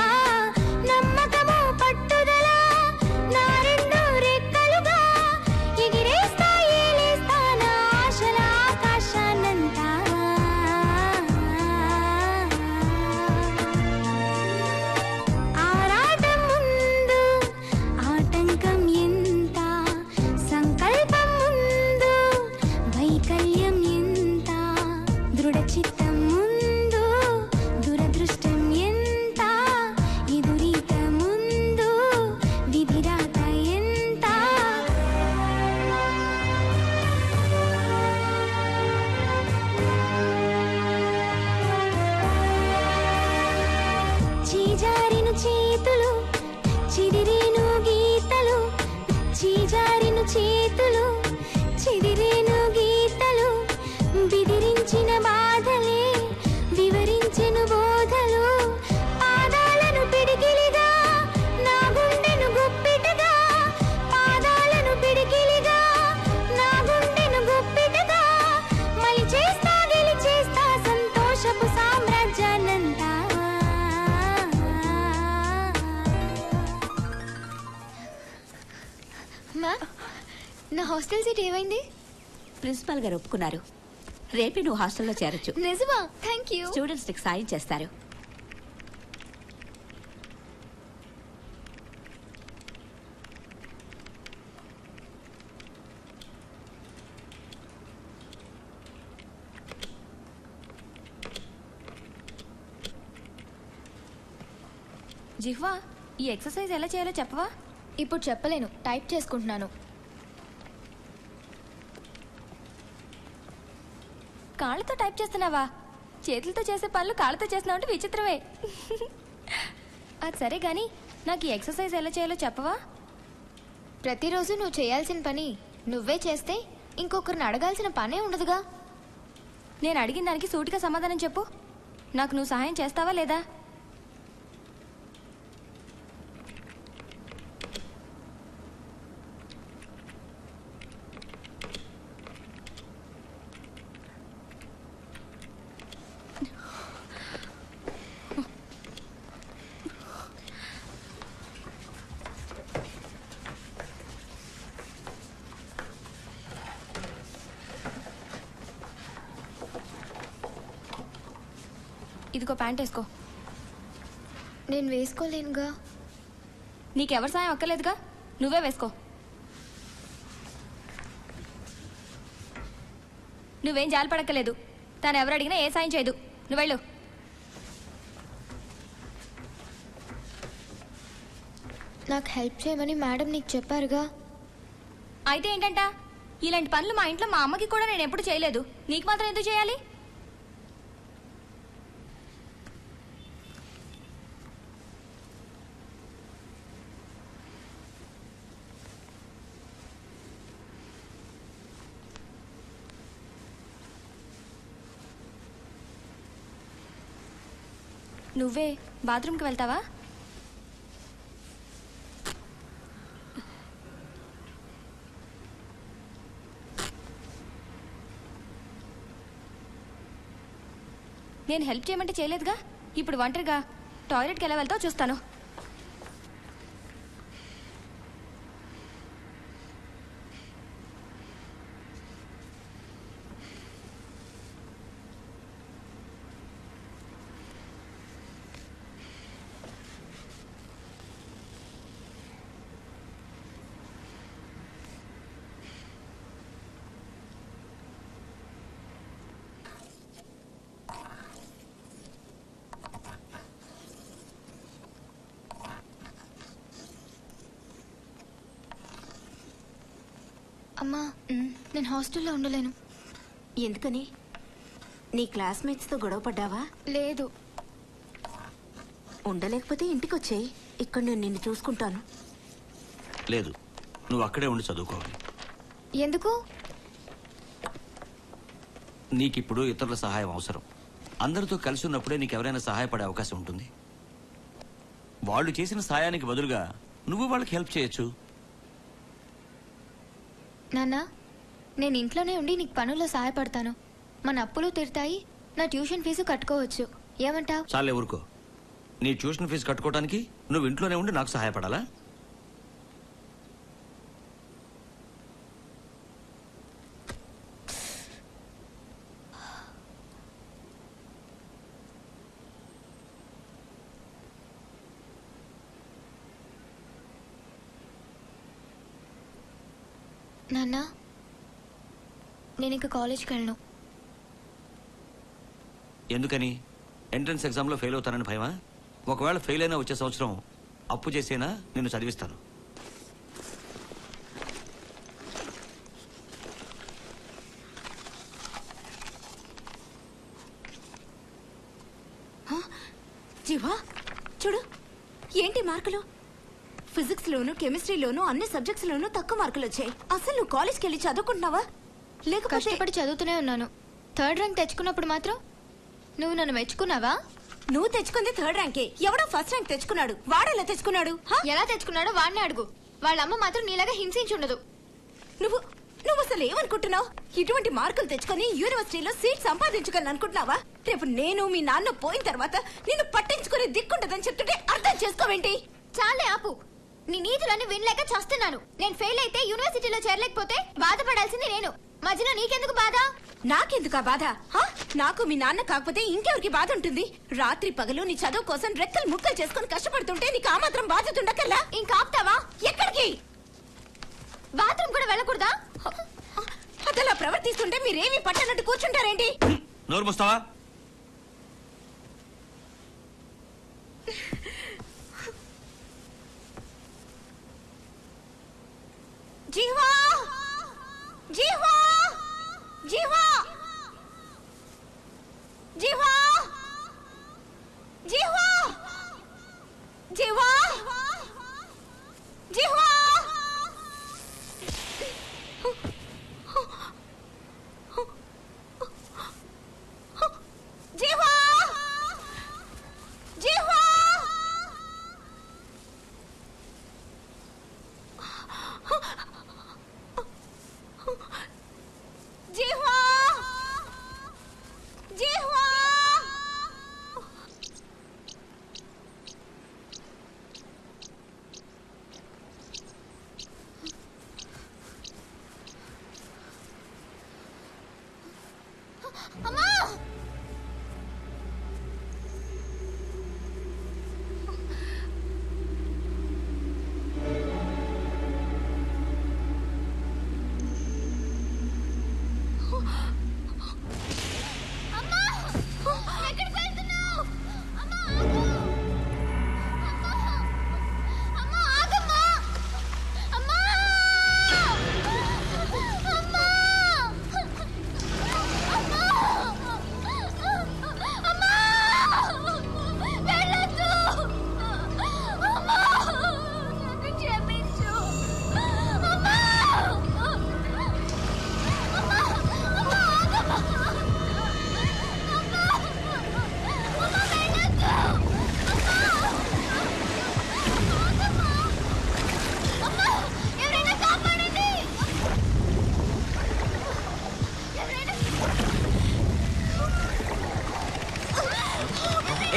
నమ్మకము పట్టుదల నా రెండు రెక్కలుగా ఎగిరేస్తా ఏలేస్తా నా ఆశల ఆకాశానంతా ఆరాటం ముందు ఆటంకం ఎంత సంకల్పం ముందు వైకల్యం ఎంత దృఢ చిత్తం ముందు దురదృష్టం ఎంత ఎదురీత ముందు విధిరాత ఎంత చీజారిను చేతులు చిదిరేను గీతలు చీజారిను చేతులు చిదిరేను గీతలు బిదిరించిన బాధలే వివరించెను బోధలు పాదాలను పిడికిలిగా నా గుండెను గుప్పిటగా పాదాలను పిడికిలిగా నా గుండెను గుప్పిటగా మలి చేస్తా గెలిచేస్తా సంతోషపు సామ్రాజ్యానంతా మా నా హాస్టల్ సీట్ ఏమైంది ప్రిన్సిపాల్ గారు ఒప్పుకున్నారు రేపే నువ్వు హాస్టల్లో చేరొచ్చు నిజమా థ్యాంక్ యూ స్టూడెంట్స్ నీకు సాయం చేస్తారు జిహ్వా ఈ ఎక్సర్సైజ్ ఎలా చేయాలో చెప్పవా ఇప్పుడు చెప్పలేను టైప్ చేసుకుంటున్నాను కాళ్ళతో టైప్ చేస్తున్నావా చేతులతో చేసే పనులు కాళ్ళతో చేస్తున్నావు అంటే విచిత్రమే అది సరే గాని నాకు ఈ ఎక్సర్సైజ్ ఎలా చేయాలో చెప్పవా ప్రతిరోజు నువ్వు చేయాల్సిన పని నువ్వే చేస్తే ఇంకొకరిని అడగాల్సిన పనే ఉండదుగా నేను అడిగిన దానికి సూటిగా సమాధానం చెప్పు నాకు నువ్వు సహాయం చేస్తావా లేదా ఇదిగో ప్యాంట్ వేసుకో నేను వేసుకోలేనుగా నీకెవరి సాయం అక్కర్లేదుగా నువ్వే వేసుకో నువ్వేం జాలిపడక్కలేదు తను ఎవరు అడిగినా ఏ సాయం చేయదు నువ్వు వెళ్ళు నాకు హెల్ప్ చేయమని మేడం నీకు చెప్పారుగా అయితే ఏంటంట ఇలాంటి పనులు మా ఇంట్లో మా అమ్మకి కూడా నేను ఎప్పుడు చేయలేదు నీకు మాత్రం ఎందుకు చేయాలి నువ్వే బాత్రూమ్కి వెళ్తావా నేను హెల్ప్ చేయమంటే చేయలేదుగా ఇప్పుడు ఒంటరిగా టాయిలెట్కి ఎలా వెళ్తావు చూస్తాను అమ్మా నేను హాస్టల్లో ఉండలేను ఎందుకని నీ క్లాస్మేట్స్తో గొడవ పడ్డావా లేదు ఉండలేకపోతే ఇంటికి వచ్చేయి ఇక్కడ నేను నిన్ను చూసుకుంటాను లేదు నువ్వు అక్కడే ఉండి చదువుకోవాలి ఎందుకు నీకిప్పుడు ఇతరుల సహాయం అవసరం అందరితో కలిసి ఉన్నప్పుడే నీకు ఎవరైనా సహాయపడే అవకాశం ఉంటుంది వాళ్ళు చేసిన సహాయానికి బదులుగా నువ్వు వాళ్ళకి హెల్ప్ చేయొచ్చు నాన్న నేను ఇంట్లోనే ఉండి నీకు పనుల్లో సహాయపడతాను మన అప్పులు తీరుతాయి నా ట్యూషన్ ఫీజు కట్టుకోవచ్చు ఏమంటావ్ చాలే ఊరుకో నీ ట్యూషన్ ఫీజు కట్టుకోవడానికి నువ్వు ఇంట్లోనే ఉండి నాకు సహాయపడాలా నాన్న నేను ఇంకా కాలేజ్కి వెళ్ళను ఎందుకని ఎంట్రన్స్ ఎగ్జామ్లో ఫెయిల్ అవుతానని భయమా ఒకవేళ ఫెయిల్ అయినా వచ్చే సంవత్సరం అప్పు చేసేనా నిన్ను చదివిస్తాను జీవా చూడు ఏంటి మార్కులు ఫిజిక్స్ లోను కెమిస్ట్రీలోను అన్ని సబ్జెక్ట్స్ లోను తక్కువ మార్కులు వచ్చాయి అసలు నువ్వు కాలేజ్కి వెళ్ళి చదువుకుంటున్నావా లేకపోతే కష్టపడి చదువుతూనే ఉన్నాను థర్డ్ ర్యాంక్ తెచ్చుకున్నప్పుడు మాత్రం నువ్వు నన్ను మెచ్చుకున్నావా నువ్వు తెచ్చుకుంది థర్డ్ ర్యాంకే ఎవడో ఫస్ట్ ర్యాంక్ తెచ్చుకున్నాడు వాడెలా తెచ్చుకున్నాడు ఎలా తెచ్చుకున్నాడో వాడిని అడుగు వాళ్ళ అమ్మ మాత్రం నీలాగా హింసించుండదు నువ్వు నువ్వు అసలు ఏమనుకుంటున్నావు ఇటువంటి మార్కులు తెచ్చుకొని యూనివర్సిటీలో సీట్ సంపాదించుకోవాలని అనుకుంటున్నావా రేపు నేను మీ నాన్న పోయిన తర్వాత నిన్ను పట్టించుకునే దిక్కుంటదని చెప్తుంటే అర్థం చేసుకోవేంటి చాలే ఆపు నీ నీతులన్నీ వినలేక చేస్తున్నాను నేను ఫెయిల్ అయితే యూనివర్సిటీలో చేరలేకపోతే బాధపడాల్సింది నేను మధ్యలో నీకెందుకు బాధ నాకెందుకా బాధ హా? నాకు మీ నాన్న కాకపోతే ఇంకెవరికి బాధ ఉంటుంది రాత్రి పగలు నీ చదువు కోసం రెక్కలు ముక్కలు చేసుకొని కష్టపడుతుంటే నీకు ఆ మాత్రం బాధ్యత ఉండకల్లా ఇంకా ఆపుతావా ఎక్కడికి బాత్రూమ్ కూడా వెళ్ళకూడదా అదలా ప్రవర్తిస్తుంటే మీరేమీ పట్టనట్టు కూర్చుంటారేంటి నోరు మూస్తావా జీవా జీవా జీవా జీవా జీవా జీవా జీవా జీవా జీవా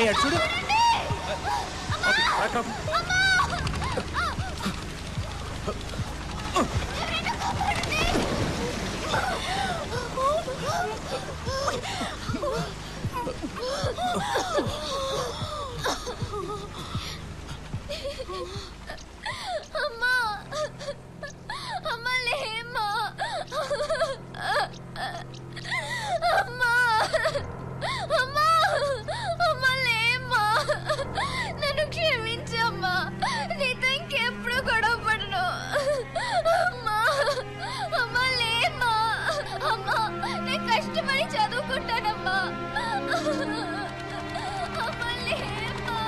అటు చూడు ఓకే, రా, రా. అమ్మా అమ్మా లేమ్మా అమ్మా అమ్మా అమ్మా లేమ్మా నన్ను క్షమించమ్మా నీతో ఇంకెప్పుడు గొడవ పడను అమ్మా అమ్మా లేమ్మా అమ్మా నేను కష్టపడి చదువుకుంటానమ్మా అమ్మా లేమ్మా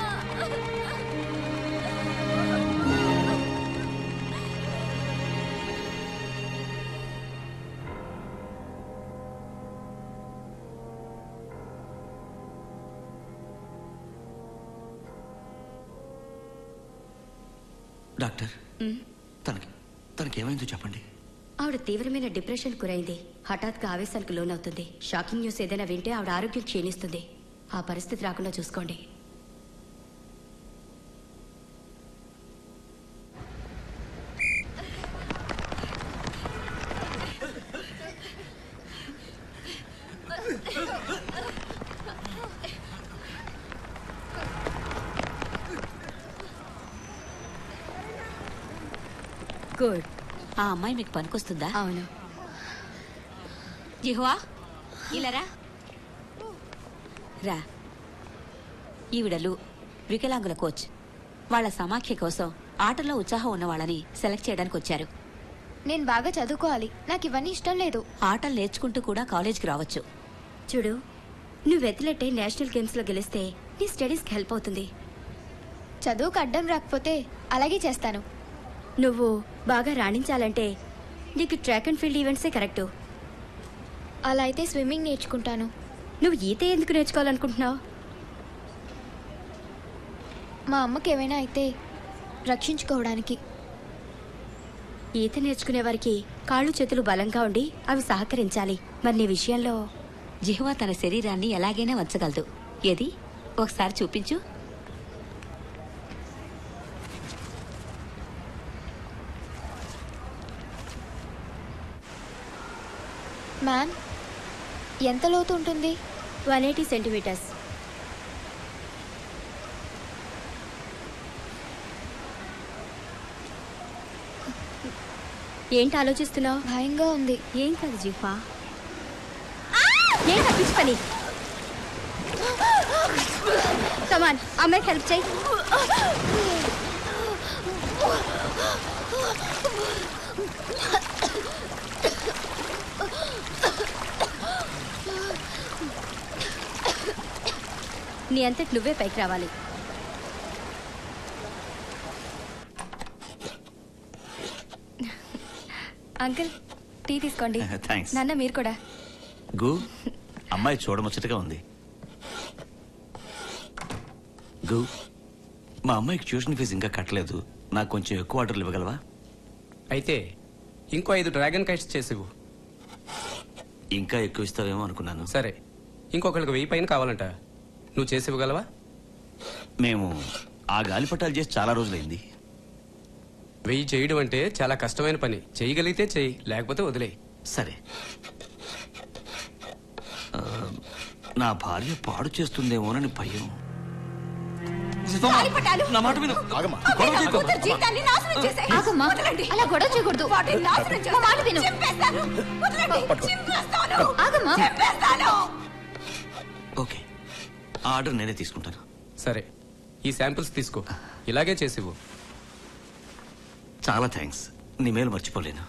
డాక్టర్ తనకి తనకి ఏమైందో చెప్పండి ఆవిడ తీవ్రమైన డిప్రెషన్ గురైంది హఠాత్గా ఆవేశానికి లోనవుతుంది షాకింగ్ న్యూస్ ఏదైనా వింటే ఆవిడ ఆరోగ్యం క్షీణిస్తుంది ఆ పరిస్థితి రాకుండా చూసుకోండి గుడ్ ఆ అమ్మాయి మీకు పనికొస్తుందా అవును జిహ్వా ఇలా రా రా ఈవిడలు వికలాంగుల కోచ్ వాళ్ళ సమాఖ్య కోసం ఆటల్లో ఉత్సాహం ఉన్న వాళ్ళని సెలెక్ట్ చేయడానికి వచ్చారు నేను బాగా చదువుకోవాలి నాకు ఇవన్నీ ఇష్టం లేదు ఆటలు నేర్చుకుంటూ కూడా కాలేజ్కి రావచ్చు చూడు నువ్వు ఎత్తులెట్టే నేషనల్ గేమ్స్లో గెలిస్తే నీ స్టడీస్కి హెల్ప్ అవుతుంది చదువుకు అడ్డం రాకపోతే అలాగే చేస్తాను నువ్వు బాగా రాణించాలంటే నీకు ట్రాక్ అండ్ ఫీల్డ్ ఈవెంట్సే కరెక్టు అలా అయితే స్విమ్మింగ్ నేర్చుకుంటాను నువ్వు ఈత ఎందుకు నేర్చుకోవాలనుకుంటున్నావు మా అమ్మకి ఏమైనా అయితే రక్షించుకోవడానికి ఈత నేర్చుకునే వారికి కాళ్ళు చేతులు బలంగా ఉండి అవి సహకరించాలి మరి నీ విషయంలో జిహ్వా తన శరీరాన్ని ఎలాగైనా వంచగలదు ఏది ఒకసారి చూపించు మ్యామ్ ఎంత లోతు ఉంటుంది వన్ ఎయిటీ సెంటీమీటర్స్ ఏంటి ఆలోచిస్తున్నావు భయంగా ఉంది ఏం కాదు జిఫా ఏంటి పిచ్చి పని కమాన్ అమ్మాయికి హెల్ప్ చేయి నీ అంతటి నువ్వే పైకి రావాలి అంకుల్ టీ తీసుకోండి థ్యాంక్స్ నాన్న మీరు కూడా గు అమ్మాయి చూడముచ్చటగా ఉంది గు మా అమ్మాయికి ట్యూషన్ ఫీజు ఇంకా కట్టలేదు నాకు కొంచెం ఎక్కువ ఆర్డర్లు ఇవ్వగలవా అయితే ఇంకో ఐదు డ్రాగన్ కైట్స్ చేసివు ఇంకా ఎక్కువ ఇస్తావేమో అనుకున్నాను సరే ఇంకొకరికి వెయ్యి పైన కావాలంట నువ్వు చేసి ఇవ్వగలవా మేము ఆ గాలిపటాలు చేసి చాలా రోజులైంది వెయ్యి చేయడం అంటే చాలా కష్టమైన పని చేయగలిగితే చెయ్యి లేకపోతే వదిలేయి సరే ఆ, నా భార్య పాడు చేస్తుందేమోనని భయం గాలిపటాలు. నా మాట విను అవి నా కూతురు జీవితాన్ని నాశనం చేశాయి. ఆగమ్మా. వదలండి. అలా గొడవ చేయకూడదు. వాటిని నాశనం మా చేస్తాను. మాట విను. చింపేస్తాను. వదలండి. చింపేస్తాను. ఆగమ్మా. చింపేస్తాను. ఓకే ఆ ఆర్డర్ నేనే తీసుకుంటాను సరే ఈ శాంపిల్స్ తీసుకో ఇలాగే చేసివు చాలా థ్యాంక్స్ నీ మేలు మర్చిపోలేను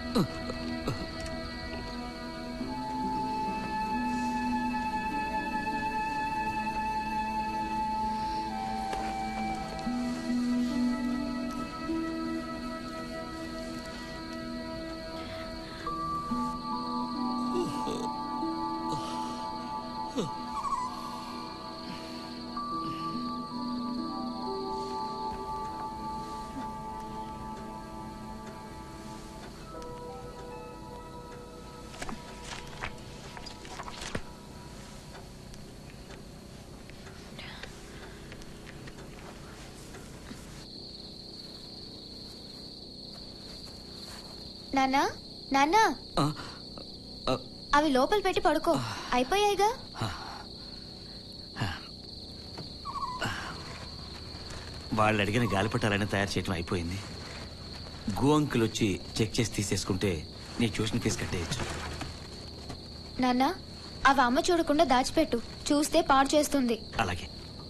నాన్నా నాన్నా అవి లోపల పెట్టి పడుకో అయిపోయాయిగా వాళ్ళు అడిగిన గాలిపటాలైనా తయారు చేయడం అయిపోయింది గో అంకుల్ వచ్చి చెక్ చేసి తీసేసుకుంటే నీ ట్యూషన్ ఫీజు కట్టేయచ్చు నాన్నా అవి అమ్మ చూడకుండా దాచిపెట్టు చూస్తే పాడు చేస్తుంది అలాగే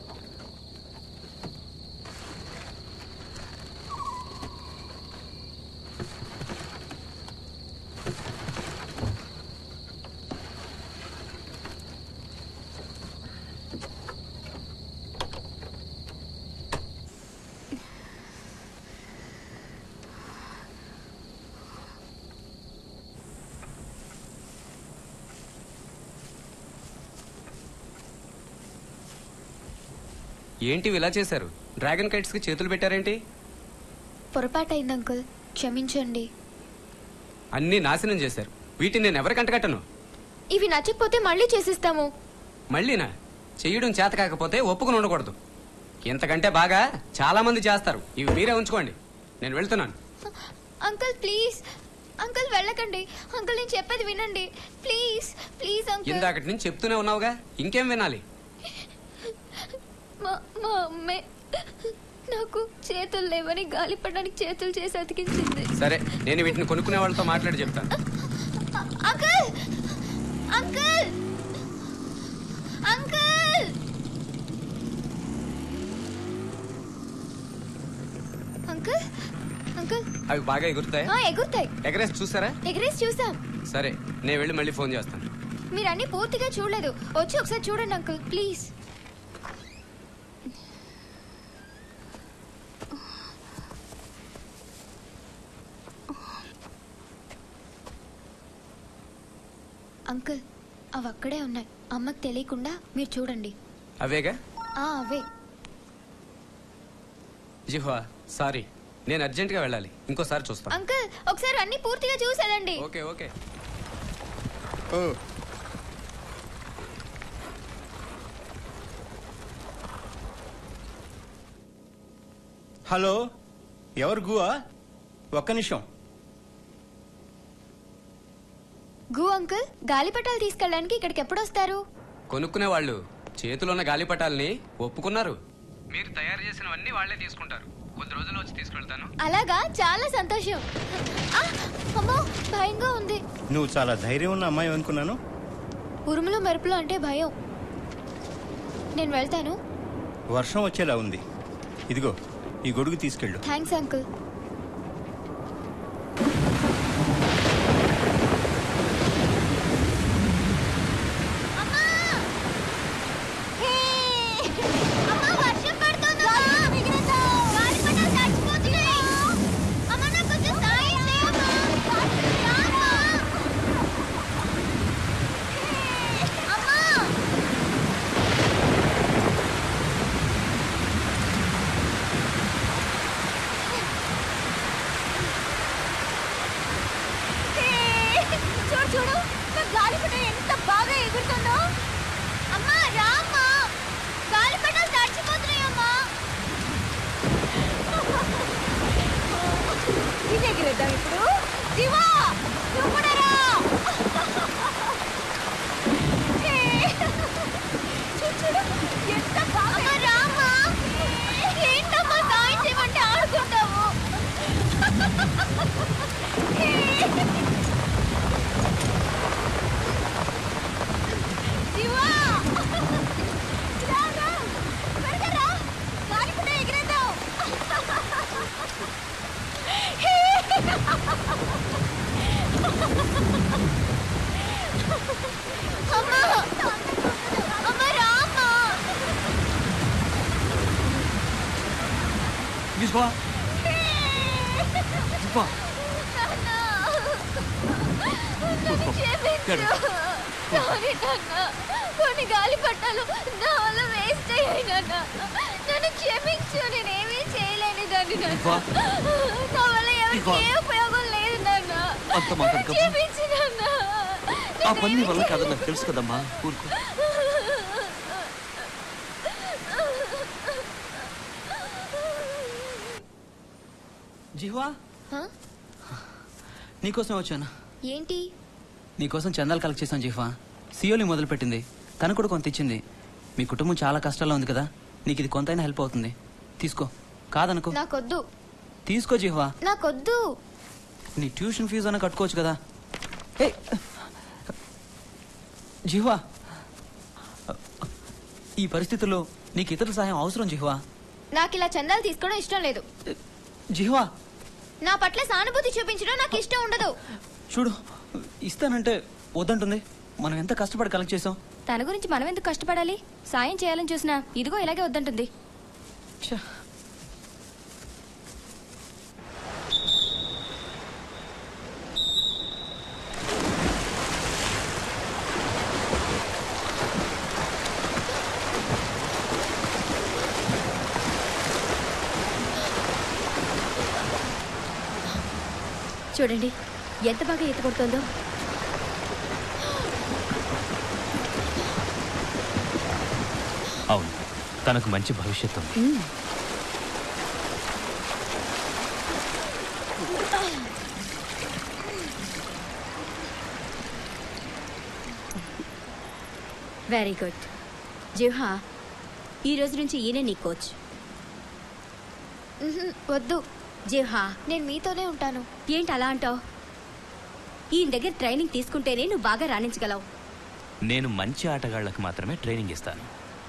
ఏంటి ఇలా చేశారు డ్రాగన్ కైట్స్ కి చేతులు పెట్టారేంటి పొరపాటైంది అంకుల్ క్షమించండి అన్నీ నాశనం చేశారు వీటిని నేను ఎవరికి అంటగట్టను ఇవి నచ్చకపోతే మళ్ళీ చేసిస్తాము మళ్ళీనా చెయ్యడం చేత కాకపోతే ఒప్పుకుని ఉండకూడదు ఇంతకంటే బాగా చాలా మంది చేస్తారు ఇవి మీరే ఉంచుకోండి నేను వెళ్తున్నాను అంకుల్ ప్లీజ్ అంకుల్ వెళ్ళకండి అంకుల్ నేను చెప్పేది వినండి ప్లీజ్ ప్లీజ్ అంకుల్ ఇందాకటి నుంచి చెప్తూనే ఉన్నావుగా ఇంకేం వినాలి మా మా అమ్మే నాకు చేతులు లేవని గాలిపడడానికి చేతులు చేసి అతికించింది సరే నేను వీటిని కొనుక్కునే వాళ్ళతో మాట్లాడి చెప్తాను uncle uncle uncle uncle uncle అవి బాగా ఎగురుతాయి ఆ, ఎగురుతాయి ఎగరేసి చూసారా ఎగరేసి చూసాం సరే నేను వెళ్ళి మళ్ళీ ఫోన్ చేస్తాను మీరు అన్ని పూర్తిగా చూడలేదు వచ్చి ఒకసారి చూడండి అంకుల్ ప్లీజ్ అంకుల్ అవి అక్కడే ఉన్నాయి అమ్మకి తెలియకుండా మీరు చూడండి అవేగా ఆ అవే జిహ్వా సారీ నేను అర్జెంటుగా వెళ్ళాలి ఇంకోసారి చూస్తాను అంకుల్ ఒకసారి అన్ని పూర్తిగా చూసి వెళ్ళండి ఓకే ఓకే హలో ఎవరు గువా ఒక్క నిమిషం గు అంకుల్ గాలిపటాలు తీసుకెళ్ళడానికి ఇక్కడికి ఎప్పుడు వస్తారు కొనుక్కునే వాళ్ళు చేతిలో ఉన్న గాలిపటాలని ఒప్పుకున్నారు మీరు తయారు చేసినవన్నీ వాళ్ళే తీసుకుంటారు కొద్ది రోజులు వచ్చి తీసుకెళ్తాను అలాగా చాలా సంతోషం ఆ, అమ్మో భయంగా ఉంది నువ్వు చాలా ధైర్యం ఉన్న అమ్మాయి అనుకున్నాను ఉరుములు మెరుపులు అంటే భయం నేను వెళ్తాను వర్షం వచ్చేలా ఉంది ఇదిగో ఈ గొడుగు తీసుకెళ్ళు థ్యాంక్స్ అంకుల్ అమ్మా జిహ్వా జిహ్వా నన్ను క్షమించు సారీ నాన్న కొన్ని గాలి పట్టాలు నా వల్ల వేస్ట్ అయ్యాయి నాన్న నన్ను క్షమించు నేనేమీ చేయలేని దాన్ని నాన్న ఇవ్వా. నా వల్ల ఎవరికి ఇవ్వా. ఏ ఉపయోగం లేదు నాన్న అంత మాట్లాడకమ్మా. క్షమించు నాన్న ఆ పని నీ వల్ల కాదని నాకు తెలుసు కదమ్మా ఊరుకో జిహ్వా హా? నీకోసం వచ్చాను ఏంటి నీకోసం చందాలు కలెక్ట్ చేశాను జిహ్వా సియోని మొదలుపెట్టింది తను కూడా కొంత ఇచ్చింది మీ కుటుంబం చాలా కష్టాల్లో ఉంది కదా నీకు ఇది కొంతైనా హెల్ప్ అవుతుంది తీసుకో కాదనుకో నాకొద్దు తీసుకో జిహ్వా నాకొద్దు నీ ట్యూషన్ ఫీజు అన్న కట్టుకోవచ్చు కదా ఏ జిహ్వా ఈ పరిస్థితుల్లో నీకు ఇతరుల సహాయం అవసరం జిహ్వా నాకు ఇలా చందాలు తీసుకోవడం ఇష్టం లేదు జిహ్వా నా పట్ల సానుభూతి చూపించడం నాకు ఇష్టం ఉండదు చూడు ఇస్తానంటే వద్దంటుంది మనం ఎంత కష్టపడి కలెక్ట్ చేసాం తన గురించి మనం ఎందుకు కష్టపడాలి సాయం చేయాలని చూసినా ఇదిగో ఇలాగే వద్దంటుంది చూడండి ఎంత బాగా ఈత కొడుతుందో అవును తనకు మంచి భవిష్యత్తు ఉంది వెరీ గుడ్ జిహా ఈ రోజు నుంచి ఈయన నీ కోచ్ ఉహుం, వద్దు జిహా నేను మీతోనే ఉంటాను ఏంటి అలా అంటావు ఈయన దగ్గర ట్రైనింగ్ తీసుకుంటేనే నువ్వు బాగా రాణించగలవు నేను మంచి ఆటగాళ్లకు మాత్రమే ట్రైనింగ్ ఇస్తాను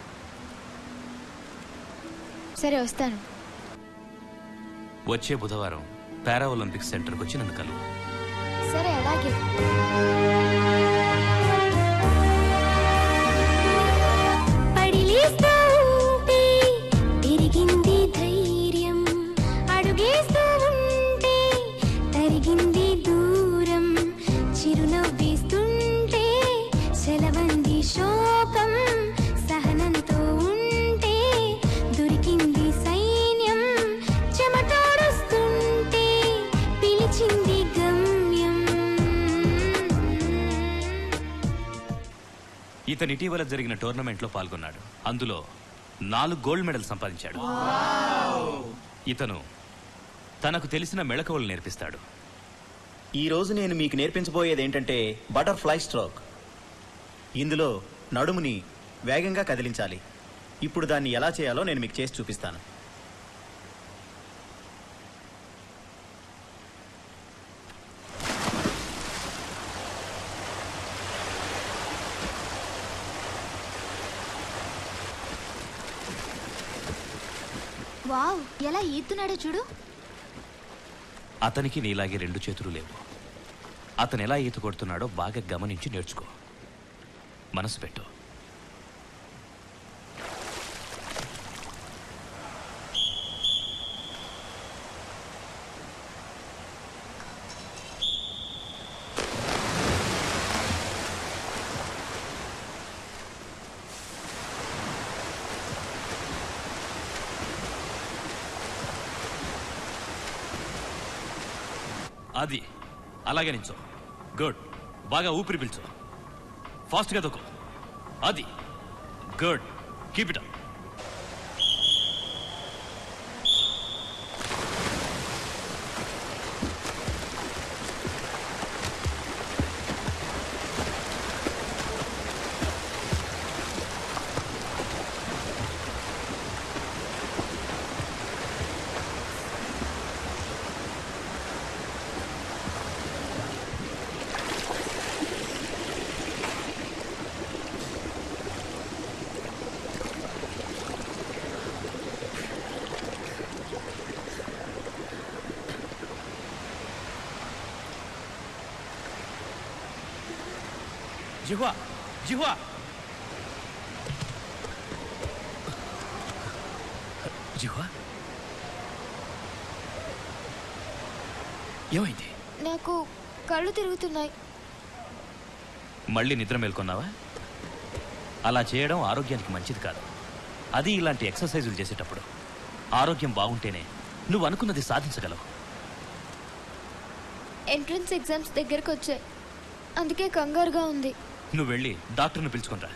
సరే వస్తాను వచ్చే బుధవారం పారా ఒలింపిక్స్ సెంటర్కి వచ్చి నన్ను కలువు సరే అలాగే పడిలేస్తూ ఉంటే పెరిగింది ధైర్యం అడుగేస్తూ ఉంటే తరిగింది దూరం చిరునవ్వేస్తుంటే సెలవంది శోకం సహనంతో ఉంటే దొరికింది సైన్యం చెమటాడుస్తుంటే పిలిచింది గమ్యం ఇతను ఇటీవల జరిగిన టోర్నమెంట్లో పాల్గొన్నాడు అందులో నాలుగు గోల్డ్ మెడల్ సంపాదించాడు ఇతను తనకు తెలిసిన మెళకువలు నేర్పిస్తాడు ఈ రోజు నేను మీకు నేర్పించబోయేది ఏంటంటే బటర్ఫ్లై స్ట్రోక్ ఇందులో నడుముని వేగంగా కదిలించాలి ఇప్పుడు దాన్ని ఎలా చేయాలో నేను మీకు చేసి చూపిస్తాను వావ్ ఎలా ఈదుతున్నాడో చూడు అతనికి నీలాగే రెండు చేతులు లేవు అతను ఎలా ఈత కొడుతున్నాడో బాగా గమనించి నేర్చుకో మనసు పెట్టు అది అలాగే నించో గుడ్ బాగా ఊపిరి పీల్చు ఫాస్ట్గా దొక్కు అది గుడ్ కీప్ ఇట్ అప్ జిహ్వా జిహ్వా జిహ్వా ఏమైంది నాకు కళ్ళు తిరుగుతున్నాయి మళ్ళీ నిద్ర మేల్కొన్నావా అలా చేయడం ఆరోగ్యానికి మంచిది కాదు అది ఇలాంటి ఎక్సర్సైజులు చేసేటప్పుడు ఆరోగ్యం బాగుంటేనే నువ్వు అనుకున్నది సాధించగలవు ఎంట్రన్స్ ఎగ్జామ్స్ దగ్గరకు వచ్చాయి అందుకే కంగారుగా ఉంది నువ్వు వెళ్ళి డాక్టర్ని పిలుచుకునిరా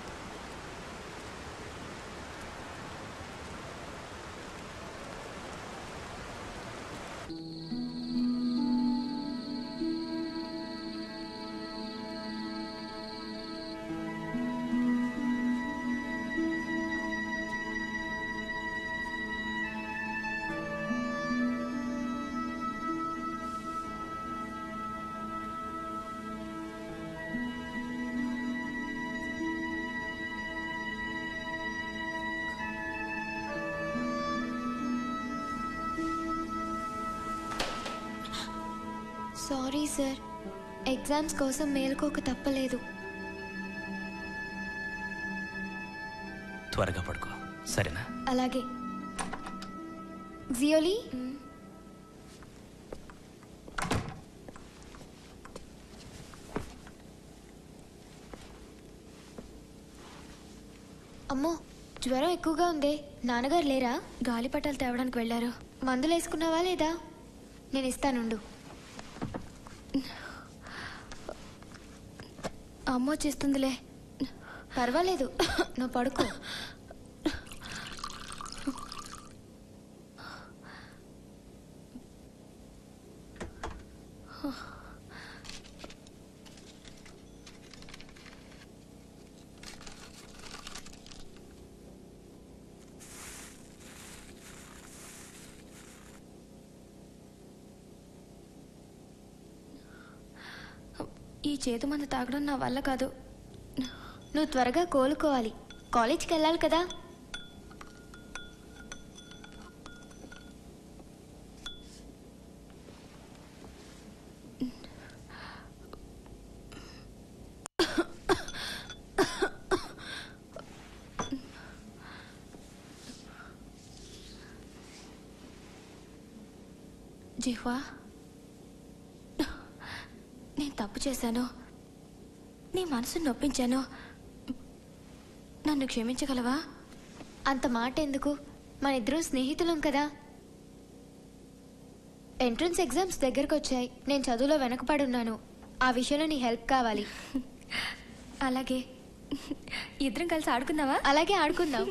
సారీ సార్ ఎగ్జామ్స్ కోసం మేలుకోక తప్పలేదు త్వరగా పడుకో సరేనా అలాగే జియోలీ అమ్మో జ్వరం ఎక్కువగా ఉంది నాన్నగారు లేరా గాలిపటాలు తేవడానికి వెళ్ళారు మందులు వేసుకున్నావా లేదా నేను ఇస్తానుండు అమ్మ వచ్చేస్తుందిలే పర్వాలేదు నువ్వు పడుకో ఈ చేతు మందు తాగడం నా వల్ల కాదు నువ్వు త్వరగా కోలుకోవాలి కాలేజ్కి వెళ్ళాలి కదా జిహ్వా నేను తప్పు చేశాను నీ మనసు నొప్పించాను నన్ను క్షమించగలవా అంత మాట ఎందుకు మన ఇద్దరం స్నేహితులం కదా ఎంట్రన్స్ ఎగ్జామ్స్ దగ్గరకు వచ్చాయి నేను చదువులో వెనకపడున్నాను ఆ విషయంలో నీ హెల్ప్ కావాలి అలాగే ఇద్దరం కలిసి ఆడుకుందావా అలాగే ఆడుకుందాం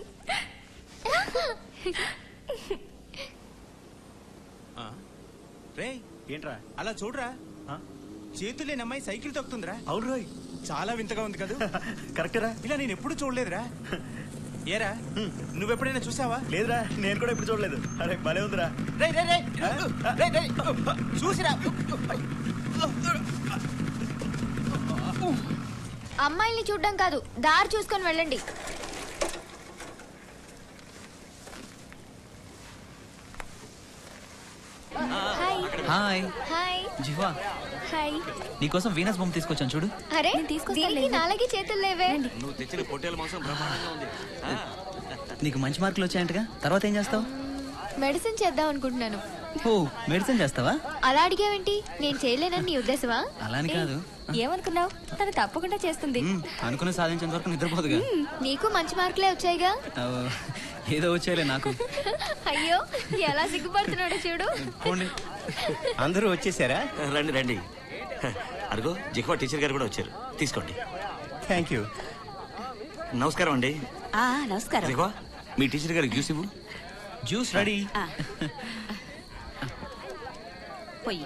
రే ఏంట్రా అలా చూడరా చేతులు లేని అమ్మాయి సైకిల్ తొక్కుతుందిరా అవును రోయ్ చాలా వింతగా ఉంది కదా కరెక్టరా ఇలా నేను ఎప్పుడు చూడలేదురా ఏరా నువ్వెప్పుడైనా చూసావా లేదురా నేను కూడా ఇప్పుడు చూడలేదు అరే భలే ఉందిరా రేయ్, రేయ్, రేయ్. రేయ్, రేయ్. చూసిరా అమ్మాయిల్ని చూడడం కాదు దారి చూసుకొని వెళ్ళండి హాయ్ హాయ్ హాయ్ జిహ్వా హాయ్ నీకోసం వీనస్ బొమ్మ తీసుకొచ్చాను చూడు అరే దీనికి నాలుగే చేతులు లేవే నువ్వు తెచ్చిన పొట్టేల మాంసం బ్రహ్మాండంగా ఉంది ఆ. నీకు మంచి మార్కులు వచ్చాయంటగా తర్వాత ఏం చేస్తావు మెడిసిన్ చేద్దాం అనుకుంటున్నాను ఓ మెడిసిన్ చేస్తావా అలా అడిగావేంటి నేను చేయలేనని నీ ఉద్దేశమా అలా అని కాదు ఏమనుకున్నావు తను తప్పకుండా చేస్తుంది మ్, అనుకున్న సాధించేంత వరకు నిద్రపోదుగా నీకు మంచి మార్కులే వచ్చాయిగా ఆ, ఏదో వచ్చేలే నాకు అయ్యో ఎలా సిగ్గుపడుతున్నాడో చూడు పోండి అందరూ వచ్చేసారా రండి రండి అరుగో జిహ్వా టీచర్ గారు కూడా వచ్చారు తీసుకోండి థ్యాంక్ యూ నమస్కారం అండి ఆ, నమస్కారం జిహ్వా మీ టీచర్ గారికి జ్యూస్ ఇవ్వు జ్యూస్ రెడీ ఆ. పొయ్యి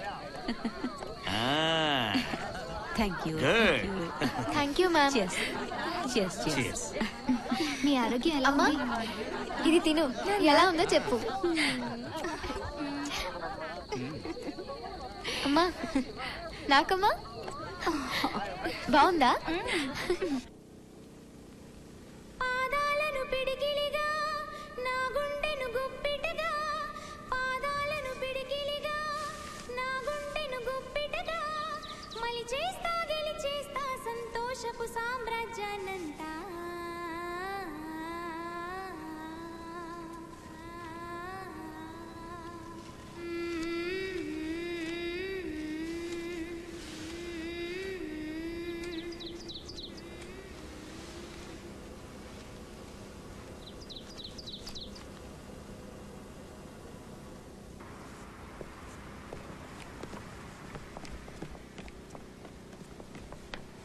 thank you Good. Thank you ma'am Cheers. మీ ఆరోగ్యం ఎలా ఉంది ఇది తిను ఎలా ఉందో చెప్పు అమ్మా నాకమ్మా బాగుందా పాదాలను పిడికిలిగా నా గుండెను గుప్పిటగా పాదాలను పిడికిలిగా నా గుండెను గుప్పిటగా మలి చేస్తా గెలిచేస్తా సంతోషపు సామ్రాజ్యాన్నంతా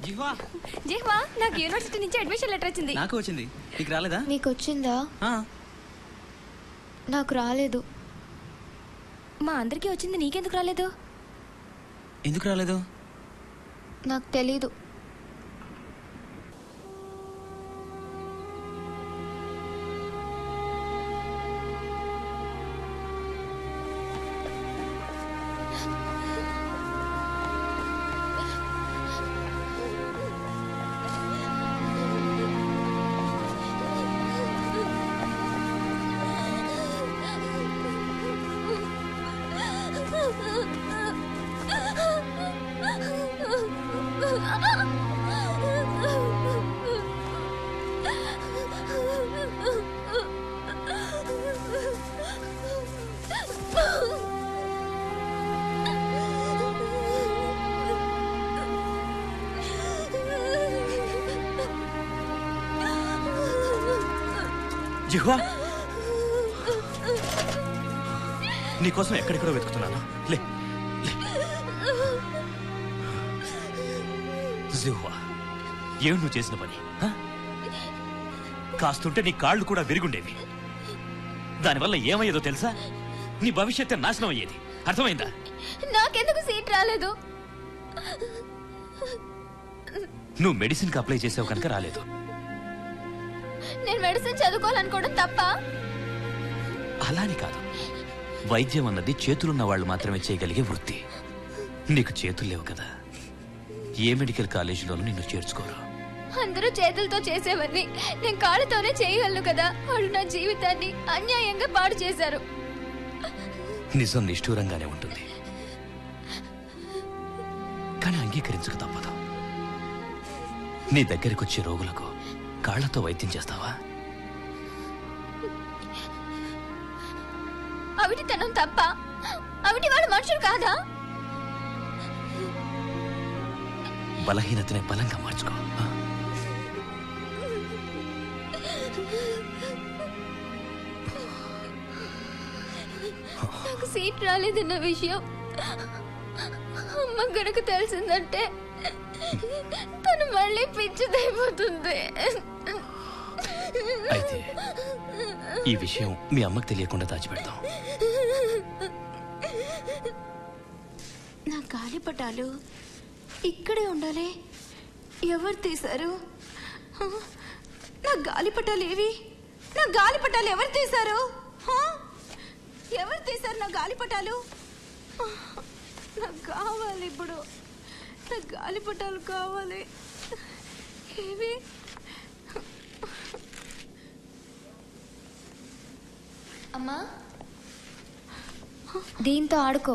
జిహ్వా జిహ్వా నాకు యూనివర్సిటీ నుంచి అడ్మిషన్ లెటర్ వచ్చింది నాకు వచ్చింది నీకు రాలేదా నీకు వచ్చిందా ఆ, నాకు రాలేదు మా అందరికీ వచ్చింది నీకెందుకు రాలేదు ఎందుకు రాలేదు నాకు తెలీదు జిహ్వా నీకోసం ఎక్కడెక్కడో వెతుకుతున్నాను లే లే. జిహ్వా ఏం నువ్వు చేసిన పని హ? కాస్తుంటే నీ కాళ్ళు కూడా విరుగుండేవి దానివల్ల ఏమయ్యేదో తెలుసా నీ భవిష్యత్తు నాశనం అయ్యేది అర్థమైందా నాకెందుకు సీట్ రాలేదు నువ్వు మెడిసిన్కి అప్లై చేసావు కనుక రాలేదు నేను మెడిసిన్ చదువుకోవాలనుకోవడం తప్ప అలాని కాదు వైద్యం అన్నది చేతులున్న వాళ్ళు మాత్రమే చేయగలిగే వృత్తి నీకు చేతులు లేవు కదా ఏ మెడికల్ కాలేజీలోనూ నిన్ను చేర్చుకోరు అందరూ చేతులతో చేసేవన్నీ నేను కాళ్ళతోనే చేయగలను కదా వాళ్ళు నా జీవితాన్ని అన్యాయంగా పాడు చేశారు నిజం నిష్ఠూరంగానే ఉంటుంది కానీ అంగీకరించక తప్పదు నీ దగ్గరికి వచ్చే రోగులకు కాళ్లతో వైద్యం చేస్తావా అవిటితనం తప్ప అవిటి వాళ్ళు మనుషులు కాదా బలహీనతనే బలంగా మార్చుకో ఆ? నాకు సీట్ రాలేదన్న విషయం అమ్మ గనక తెలిసిందంటే తను మళ్ళీ పిచ్చిదైపోతుంది అయితే ఈ విషయం మీ అమ్మకు తెలియకుండా దాచిపెడతాం నా గాలిపటాలు ఇక్కడే ఉండాలి ఎవరు తీశారు హ? నా గాలిపటాలు ఏవి నా గాలిపటాలు ఎవరు తీశారు హ? ఎవరు తీశారు నా గాలిపటాలు నాకు కావాలి ఇప్పుడు నా గాలిపటాలు కావాలి ఏవి అమ్మా దీంతో ఆడుకో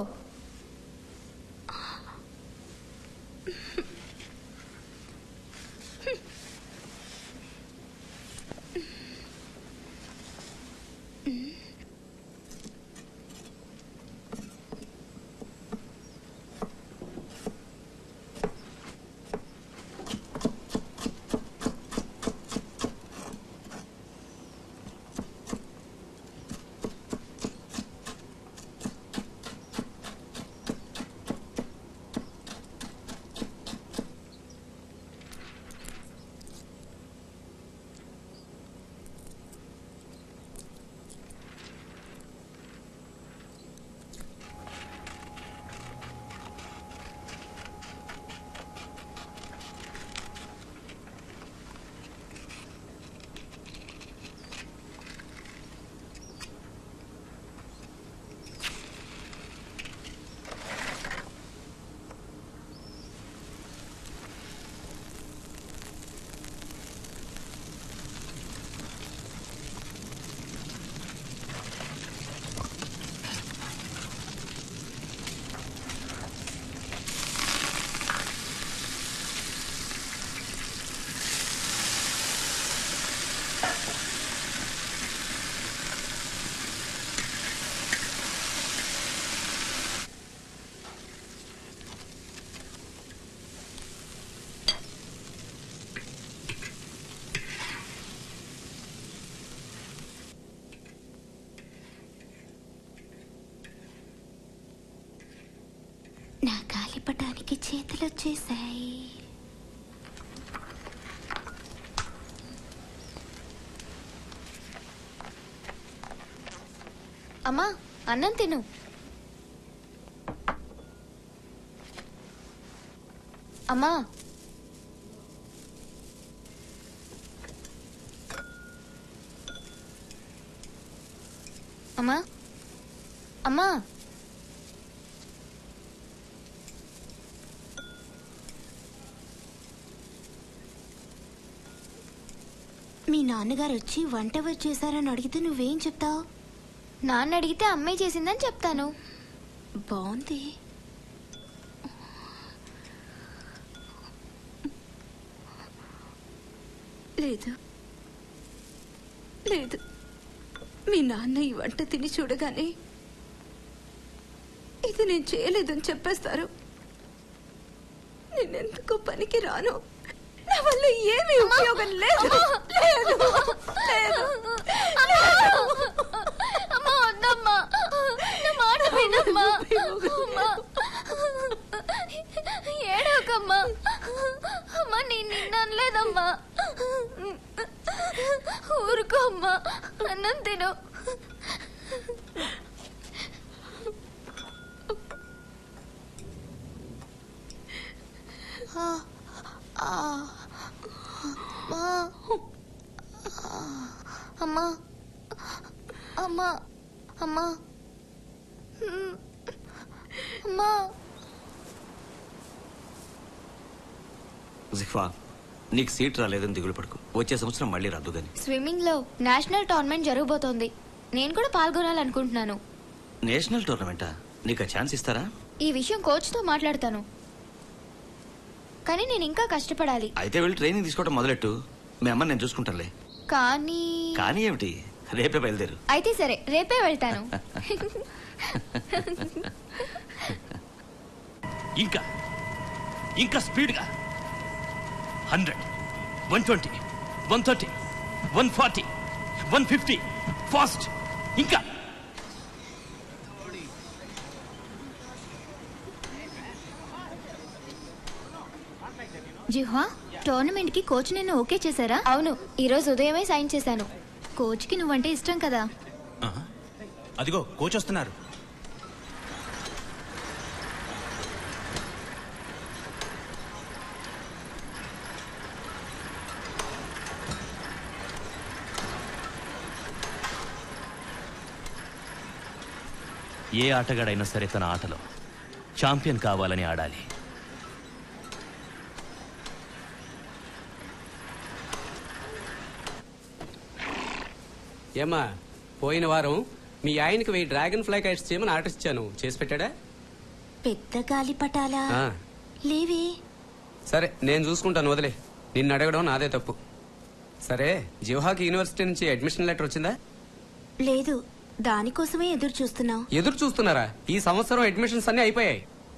నా గాలిపటానికి చేతులు వచ్చేసాయి అమ్మా అన్నం తిను అమ్మా అమ్మా అమ్మా మీ నాన్నగారు వచ్చి వంట ఎవరు చేశారని అడిగితే నువ్వేం చెప్తావు నాన్న అడిగితే అమ్మాయి చేసిందని చెప్తాను బాగుంది లేదు లేదు మీ నాన్న ఈ వంట తిని చూడగానే ఇది నేను చేయలేదని చెప్పేస్తారు నేనెందుకు పనికి రాను నా వల్ల ఏమీ ఉపయోగం లేదు లేదు లేదు అమ్మా వద్దమ్మా నా మాట వినమ్మా అమ్మా ఏడవకమ్మా అమ్మా నేను నిన్ను అనలేదమ్మా ఊరుకో అమ్మా అన్నం తిను అమ్మా అమ్మా అమ్మా హ్మ్. అమ్మా జిఫా నీకు సీట్ రాలేదని దిగులు పడుకు వచ్చే సంవత్సరం మళ్ళీ రద్దు గాని స్విమ్మింగ్ లో నేషనల్ టోర్నమెంట్ జరగబోతోంది నేను కూడా పాల్గొనాలనుకుంటున్నాను నేషనల్ టోర్నమెంటా నీకు ఆ ఛాన్స్ ఇస్తారా ఈ విషయం కోచ్ తో మాట్లాడతాను కానీ నేను ఇంకా కష్టపడాలి అయితే వెళ్ళి ట్రైనింగ్ తీసుకోవడం మొదలెట్టు మీ అమ్మ నేను చూసుకుంటానులే కానీ కానీ ఏమిటి రేపే బయలుదేరు అయితే సరే రేపే వెళ్తాను ఇంకా ఇంకా స్పీడ్గా hundred one twenty one thirty one forty one fifty fast ఇంకా జిహ్వా టోర్నమెంట్ కి కోచ్ నిన్ను ఓకే చేశారా అవును ఈ రోజు ఉదయమే సైన్ చేశాను కోచ్ కి నువ్వంటే ఇష్టం కదా అదిగో కోచ్ వస్తున్నారు ఏ ఆటగాడైనా సరే తన ఆటలో ఛాంపియన్ కావాలని ఆడాలి ఏమ్మా పోయిన వారం మీ ఆయనకి వెయ్యి డ్రాగన్ ఫ్లై కైట్స్ చేయమని ఆర్డర్ ఇచ్చాను చేసి పెట్టాడా పెద్ద గాలిపటాలా ఆ, లేవే సరే నేను చూసుకుంటాను వదిలే నిన్ను అడగడం నాదే తప్పు సరే జివహాకి యూనివర్సిటీ నుంచి అడ్మిషన్ లెటర్ వచ్చిందా లేదు దానికోసమే ఎదురు చూస్తున్నావు ఎదురు చూస్తున్నారా ఈ సంవత్సరం అడ్మిషన్స్ అన్ని అయిపోయాయి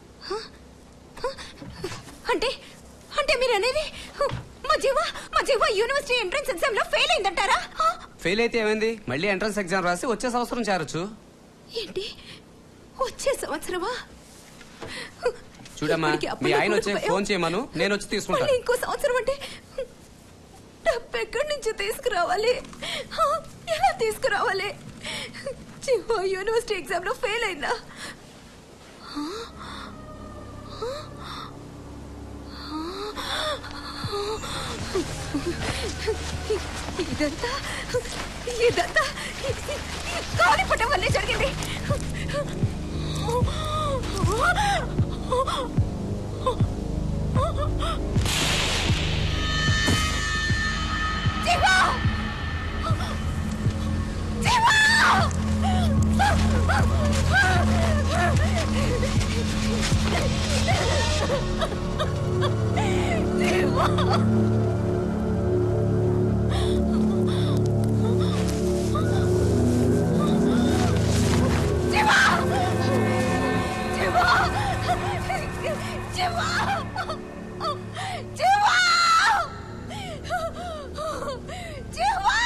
అంటే అంటే మీరు అనేది మా జీవ మా జీవ యూనివర్సిటీ ఎంట్రన్స్ ఎగ్జామ్ లో ఫెయిల్ అయిందంటారా ఫెయిల్ అయితే ఏమైంది మళ్ళీ ఎంట్రన్స్ ఎగ్జామ్ రాసి వచ్చే సంవత్సరం చేరొచ్చు ఏంటి వచ్చే సంవత్సరమా చూడమ్మా ఇప్పటికి మీ అప్పుడే ఆయన వచ్చే కోల్పోయాం. ఫోన్ చేయమను నేను వచ్చి మళ్ళీ తీసుకుంటాను ఇంకో సంవత్సరం అంటే డబ్బు ఎక్కడి నుంచి తీసుకురావాలి హ, ఎలా తీసుకురావాలి చివో యూనివర్సిటీ ఎగ్జామ్ లో ఫెయిల్ అయిందా హ? హ? ఇదంతా ఇదంతా కాలిపటం వల్లే జరిగింది జీవా జీవా జీవా జీవా జీవా జీవా జీవా జీవా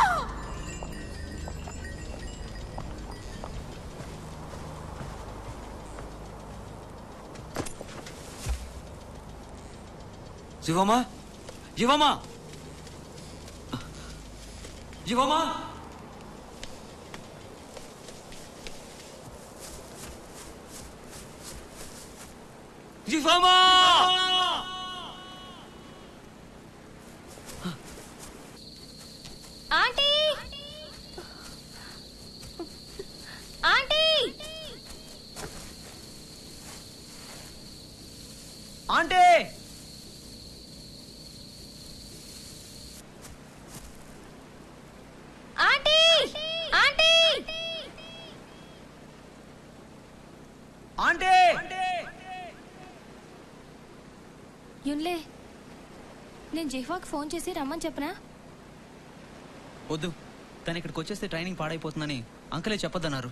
జీవమ్మా జీవమ్మా జీవమ్మా జిఫామా aunty aunty aunty aunty aunty aunty యున్లే నేను జిహ్వాకి ఫోన్ చేసి రమ్మని చెప్పనా వద్దు తను ఇక్కడికి వచ్చేస్తే ట్రైనింగ్ పాడైపోతుందని అంకలే చెప్పొద్దన్నారు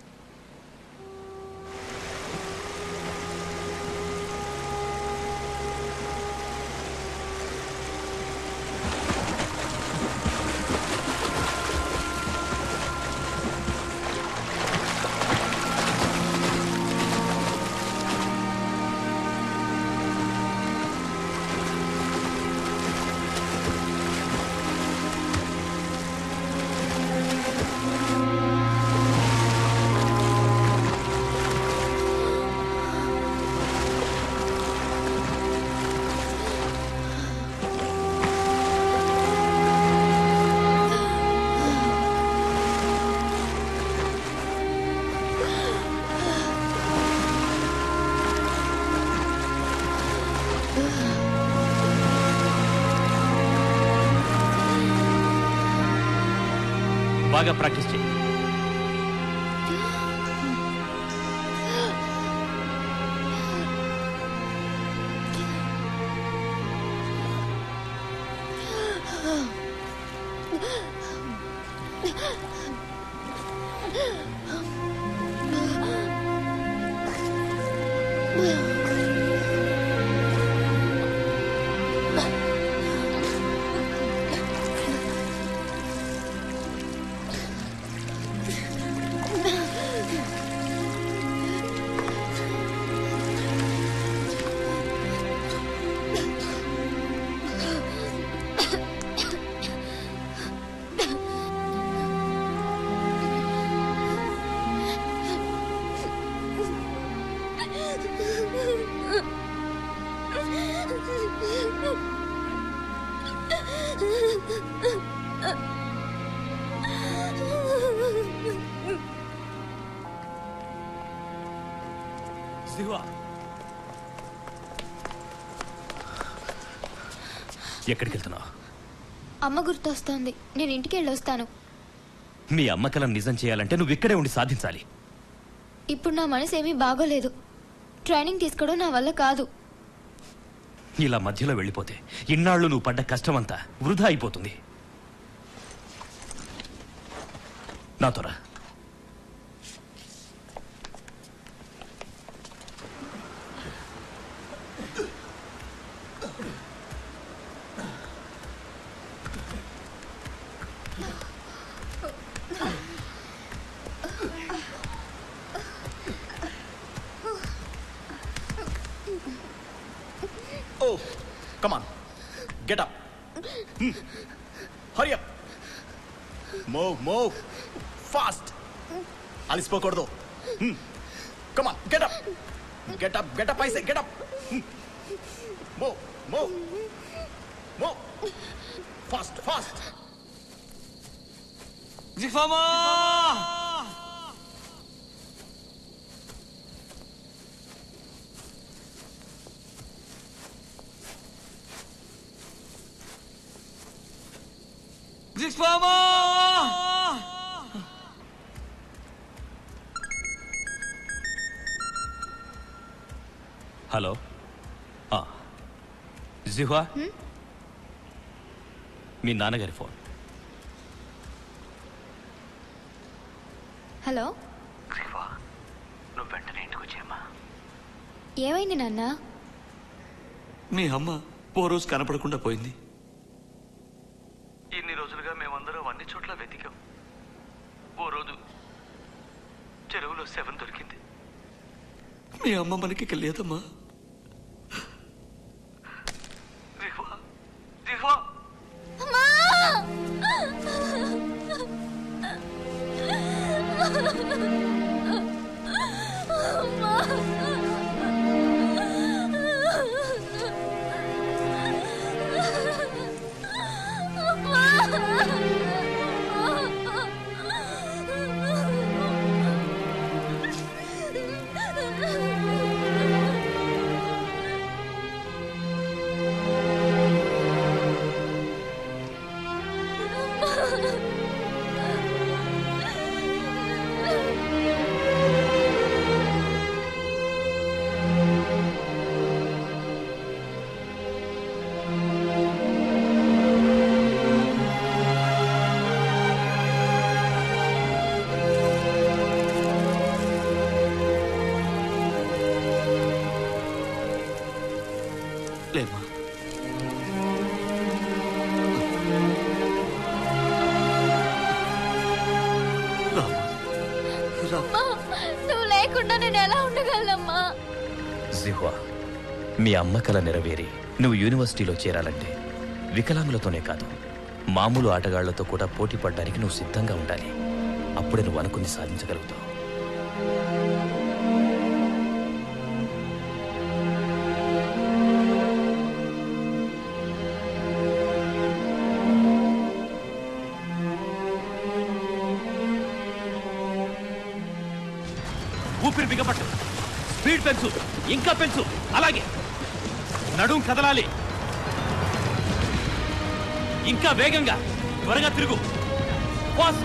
బాగా ప్రాక్టీస్ చేయి జిహ్వా ఎక్కడికి వెళ్తున్నావు అమ్మ గుర్తొస్తోంది నేను ఇంటికి వెళ్ళొస్తాను మీ అమ్మకలను నిజం చేయాలంటే నువ్వు ఇక్కడే ఉండి సాధించాలి ఇప్పుడు నా మనసు ఏమీ బాగోలేదు ట్రైనింగ్ తీసుకోవడం నా వల్ల కాదు ఇలా మధ్యలో వెళ్ళిపోతే ఇన్నాళ్ళు నువ్వు పడ్డ కష్టమంతా వృధా అయిపోతుంది నాతోరా Oh, come on. Get up. Hmm. Hurry up. Move, move. Fast. అలసిపోకూడదు come on get up get up get up I say get up move move move fast fast జిఫామా జిఫామా హలో ఆ, జిహ్వా మీ నాన్నగారి ఫోన్ హలో నువ్వు వెంటనే ఇంటికి వచ్చేయమ్మా ఏమైంది నాన్న మీ అమ్మ ఓ రోజు కనపడకుండా పోయింది ఇన్ని రోజులుగా మేమందరం అన్ని చోట్ల వెతికాం ఓ రోజు చెరువులో సెవెన్ దొరికింది మీ అమ్మ మనకి ఇక లేదమ్మా జిహ్వా జిహ్వా అమ్మా లేమ్మా అమ్మా, నువ్వు లేకుండా నేను ఎలా ఉండగలనమ్మా జిహ్వా మీ అమ్మ కల నెరవేరి నువ్వు యూనివర్సిటీలో చేరాలంటే వికలాంగులతోనే కాదు మామూలు ఆటగాళ్లతో కూడా పోటీ పడడానికి నువ్వు సిద్ధంగా ఉండాలి అప్పుడే నువ్వు అనుకుంది సాధించగలుగుతావు ఊపిరి బిగపట్టు స్పీడ్ పెంచు ఇంకా పెంచు అలాగే నడుం కదలాలి ఇంకా వేగంగా త్వరగా తిరుగు ఫాస్ట్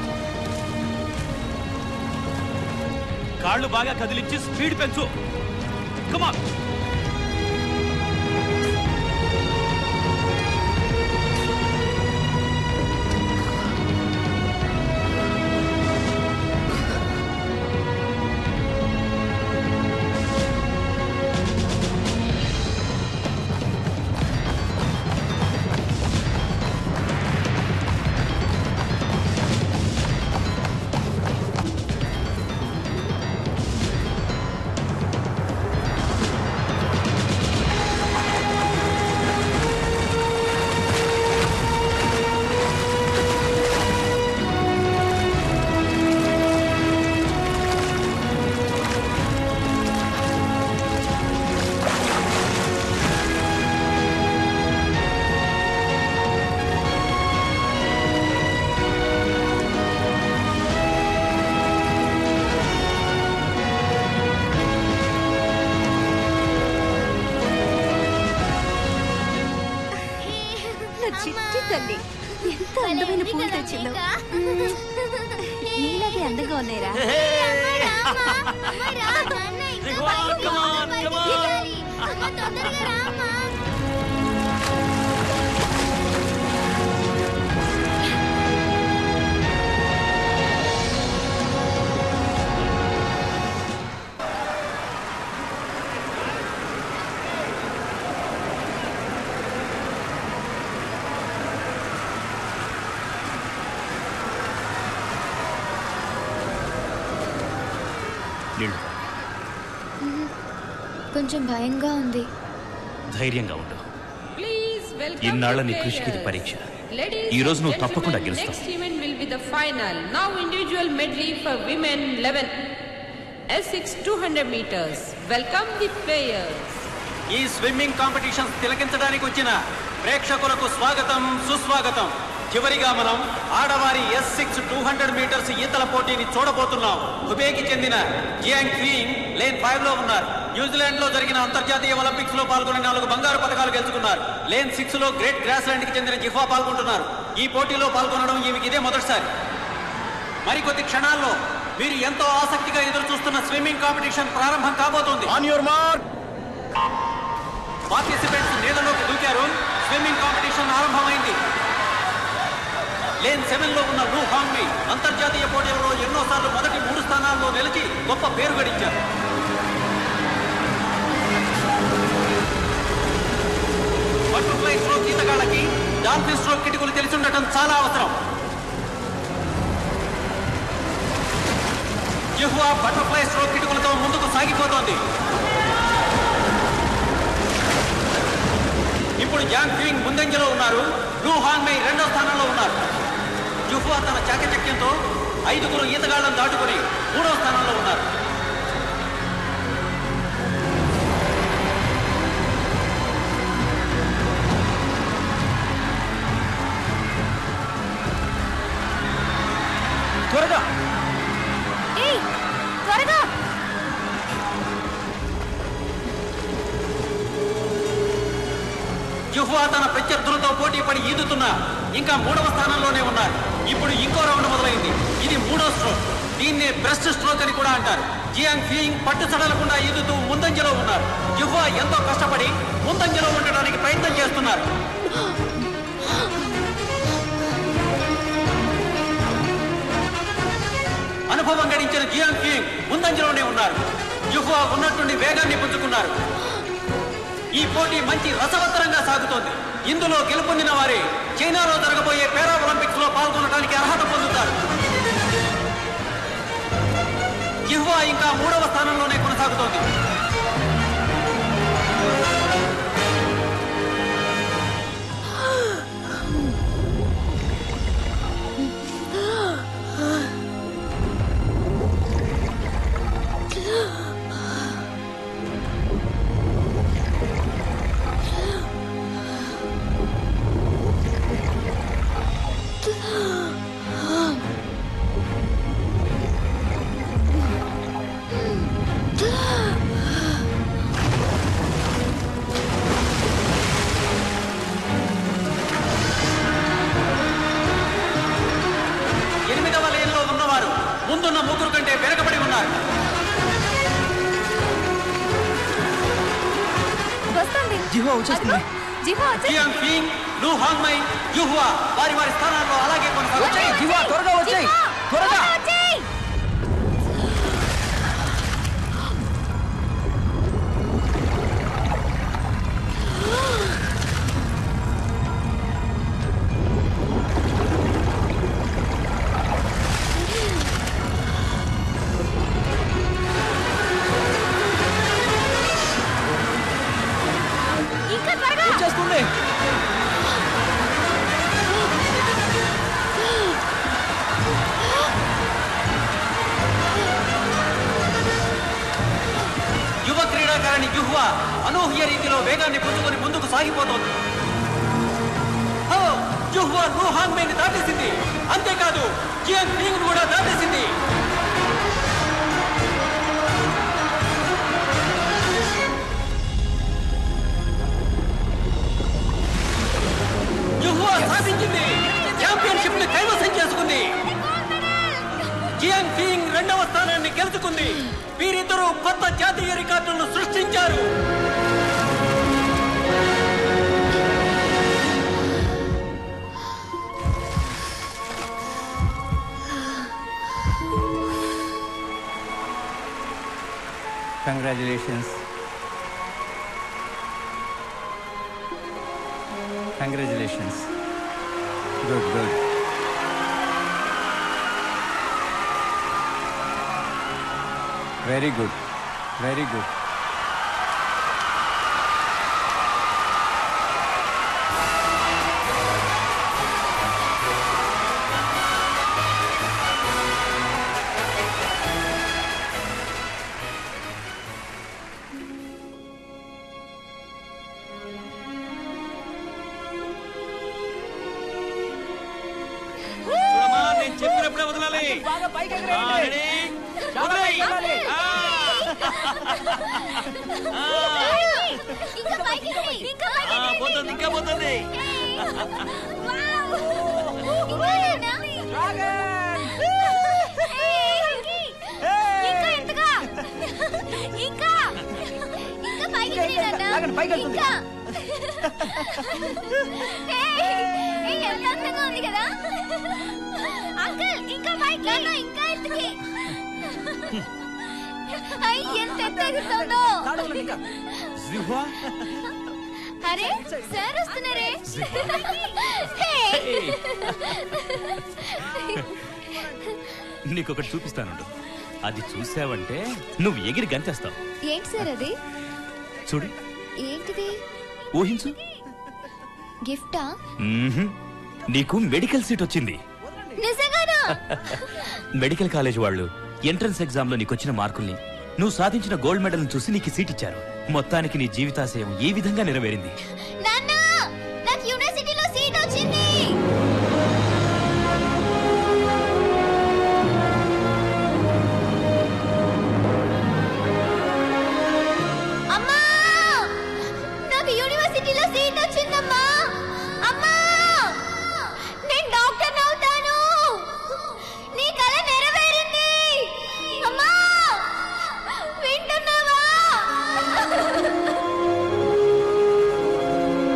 కాళ్ళు బాగా కదిలించి స్పీడ్ పెంచు కమాన్ నా చిట్టి తల్లి ఎంత అందమైన పూలు తెచ్చిందో నీలాగే అందంగా ఉన్నాయిరా నీళ్ళు కొంచెం భయంగా ఉంది ధైర్యంగా ఉండు ఇన్నాళ్ళ నీ కృషికి ఇది పరీక్ష ఈ రోజు నువ్వు తప్పకుండా గెలుస్తావు Next event will be the final. Now individual medley for women 11. S6 200 meters. Welcome the players. ఈ స్విమ్మింగ్ కాంపిటీషన్స్ తిలకించడానికి వచ్చిన ప్రేక్షకులకు స్వాగతం సుస్వాగతం చివరిగా మనం ఆడవారి S six two hundred meters ఈతల పోటీని చూడబోతున్నాం హుబేకి చెందిన జియాంగ్ క్వీన్ లేన్ ఫైవ్ లో ఉన్నారు న్యూజిలాండ్ లో జరిగిన అంతర్జాతీయ ఒలింపిక్స్ లో పాల్గొని నాలుగు బంగారు పథకాలు గెలుచుకున్నారు లేన్ సిక్స్ లో గ్రేట్ గ్రాస్లాండ్ కి చెందిన జిహ్వా పాల్గొంటున్నారు ఈ పోటీలో పాల్గొనడం ఈమెకి ఇదే మొదటిసారి మరికొద్ది క్షణాల్లో మీరు ఎంతో ఆసక్తిగా ఎదురు చూస్తున్న స్విమ్మింగ్ కాంపిటీషన్ ప్రారంభం కాబోతోంది ఆన్ యువర్ మార్క్ పార్టిసిపెంట్స్ నీళ్ళలోకి దూకారు స్విమ్మింగ్ కాంపిటీషన్ ఆరంభమైంది లేన్ సెవెన్ లో ఉన్న లూ హాంగ్మి అంతర్జాతీయ పోటీలలో ఎన్నోసార్లు మొదటి మూడు స్థానాల్లో నిలిచి గొప్ప పేరు గడించారు బటర్ఫ్లై స్ట్రోక్ ఈతగాళ్ళకి డాల్ఫిన్ స్ట్రోక్ కిటికలు తెలిసి ఉండటం చాలా అవసరం జిహ్వా బటర్ఫ్లై స్ట్రోక్ కిటుకులతో ముందుకు సాగిపోతోంది ఇప్పుడు జాంగ్ ఫింగ్ ముందంజలో ఉన్నారు లూ హాంగ్ మై రెండో స్థానంలో ఉన్నారు జుహువా తన చాకచక్యంతో ఐదుగురు ఈతగాళ్లను దాటుకుని మూడో స్థానంలో ఉన్నారు త్వరగా ఏయ్ త్వరగా జుహువా తన ప్రత్యర్థులతో పోటీ పడి ఈదుతున్నా ఇంకా మూడవ స్థానంలోనే ఉన్నారు ఇప్పుడు ఇంకో రౌండ్ మొదలైంది ఇది మూడో స్ట్రోక్ దీన్నే బ్రెస్ట్ స్ట్రోక్ అని కూడా అంటారు జియాంగ్ ఫియింగ్ పట్టు సడలకుండా ఈదుతూ ముందంజలో ఉన్నారు జుహువా ఎంతో కష్టపడి ముందంజలో ఉండడానికి ప్రయత్నం చేస్తున్నారు అనుభవం గడించిన జియాంగ్ ఫియింగ్ ముందంజలోనే ఉన్నారు జుహువా ఉన్నట్టుండి వేగాన్ని పుంజుకున్నారు ఈ పోటీ మంచి రసవత్తరంగా సాగుతోంది ఇందులో గెలుపొందిన వారే చైనాలో జరగబోయే పారా ఒలింపిక్స్ లో పాల్గొనడానికి అర్హత పొందుతారు జిహ్వా ఇంకా మూడవ స్థానంలోనే కొనసాగుతోంది ఎనిమిదవ లేన్లో ఉన్నవారు ముందున్న ముగ్గురు కంటే వెనకబడి ఉన్నారు వస్తుంది జిహో వచ్చేస్తుంది జిహో జియాంగ్ ఫింగ్ లు హాంగ్మై యుహువా వారి వారి స్థానాల్లో అలాగే వచ్చేయ్, జిహ్వా, త్వరగా వచ్చేయ్. త్వరగా. ఇంకా త్వరగా వచ్చేస్తుంది యువ క్రీడాకారిణి యుహువా అనూహ్య రీతిలో వేగాన్ని పుంజుకొని ముందుకు సాగిపోతోంది హో, యుహువా లు హాంగ్మైని దాటేసింది అంతేకాదు జియాంగ్ ఫింగ్ కూడా దాటేసింది యుహువా సాధించింది ఛాంపియన్షిప్ ని కైవసం చేసుకుంది జియాంగ్ ఫింగ్ రెండవ స్థానాన్ని గెలుచుకుంది వీరిద్దరూ కొత్త జాతీయ రికార్డులను సృష్టించారు congratulations congratulations good good very good very good చూడమ్మా నేను చెప్పినప్పుడే వదలాలి ఆ, రెడీ? వదిలేయ్. ఆ. ఇంకా పైకి ఎక్కి, ఇంకా పైకి ఆ, పోతుంది ఇంకా పోతుంది ఇంకా ఎంతగా ఇంకా ఇంకా పైకి ఎక్కి నాన్న. లాగండి, పైకి వెళ్తుంది. ఇంకా ఏయ్, ఏయ్, ఎంత అందంగా ఉంది కదా అంకుల్ ఇంకా పైకి నాన్న, ఇంకా ఎత్తుకి అయ్యి ఎంత ఎత్తెగుతుందో జిహ్వా అరే సార్ వస్తున్నారే నీకొకటి చూపిస్తానుండు అది చూసావంటే నువ్వు ఎగిరి గంతేస్తావు ఏంటి సార్ అది చూడు ఏంటిది ఊహించు గిఫ్టా మ్మ్హ్మ్. నీకు మెడికల్ సీట్ వచ్చింది నిజంగానా మెడికల్ కాలేజ్ వాళ్ళు ఎంట్రన్స్ ఎగ్జామ్ లో నీకొచ్చిన మార్కుల్ని నువ్వు సాధించిన గోల్డ్ మెడల్ చూసి నీకు సీట్ ఇచ్చారు మొత్తానికి నీ జీవితాశయం ఏ విధంగా నెరవేరింది నాన్న నాకు యూనివర్సిటీలో సీట్ వచ్చింది అమ్మా నాకు యూనివర్సిటీలో సీట్ వచ్చిందమ్మా అమ్మా నేను డాక్టర్ అవుతాను నీ కల నెరవేరింది అమ్మా వింటున్నావా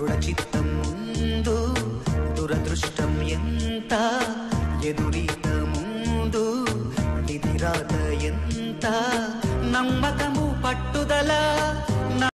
దృఢ చిత్తం ముందు దురదృష్టం ఎంత ఎదురీత ముందు విధిరాత ఎంత నమ్మకము పట్టుదల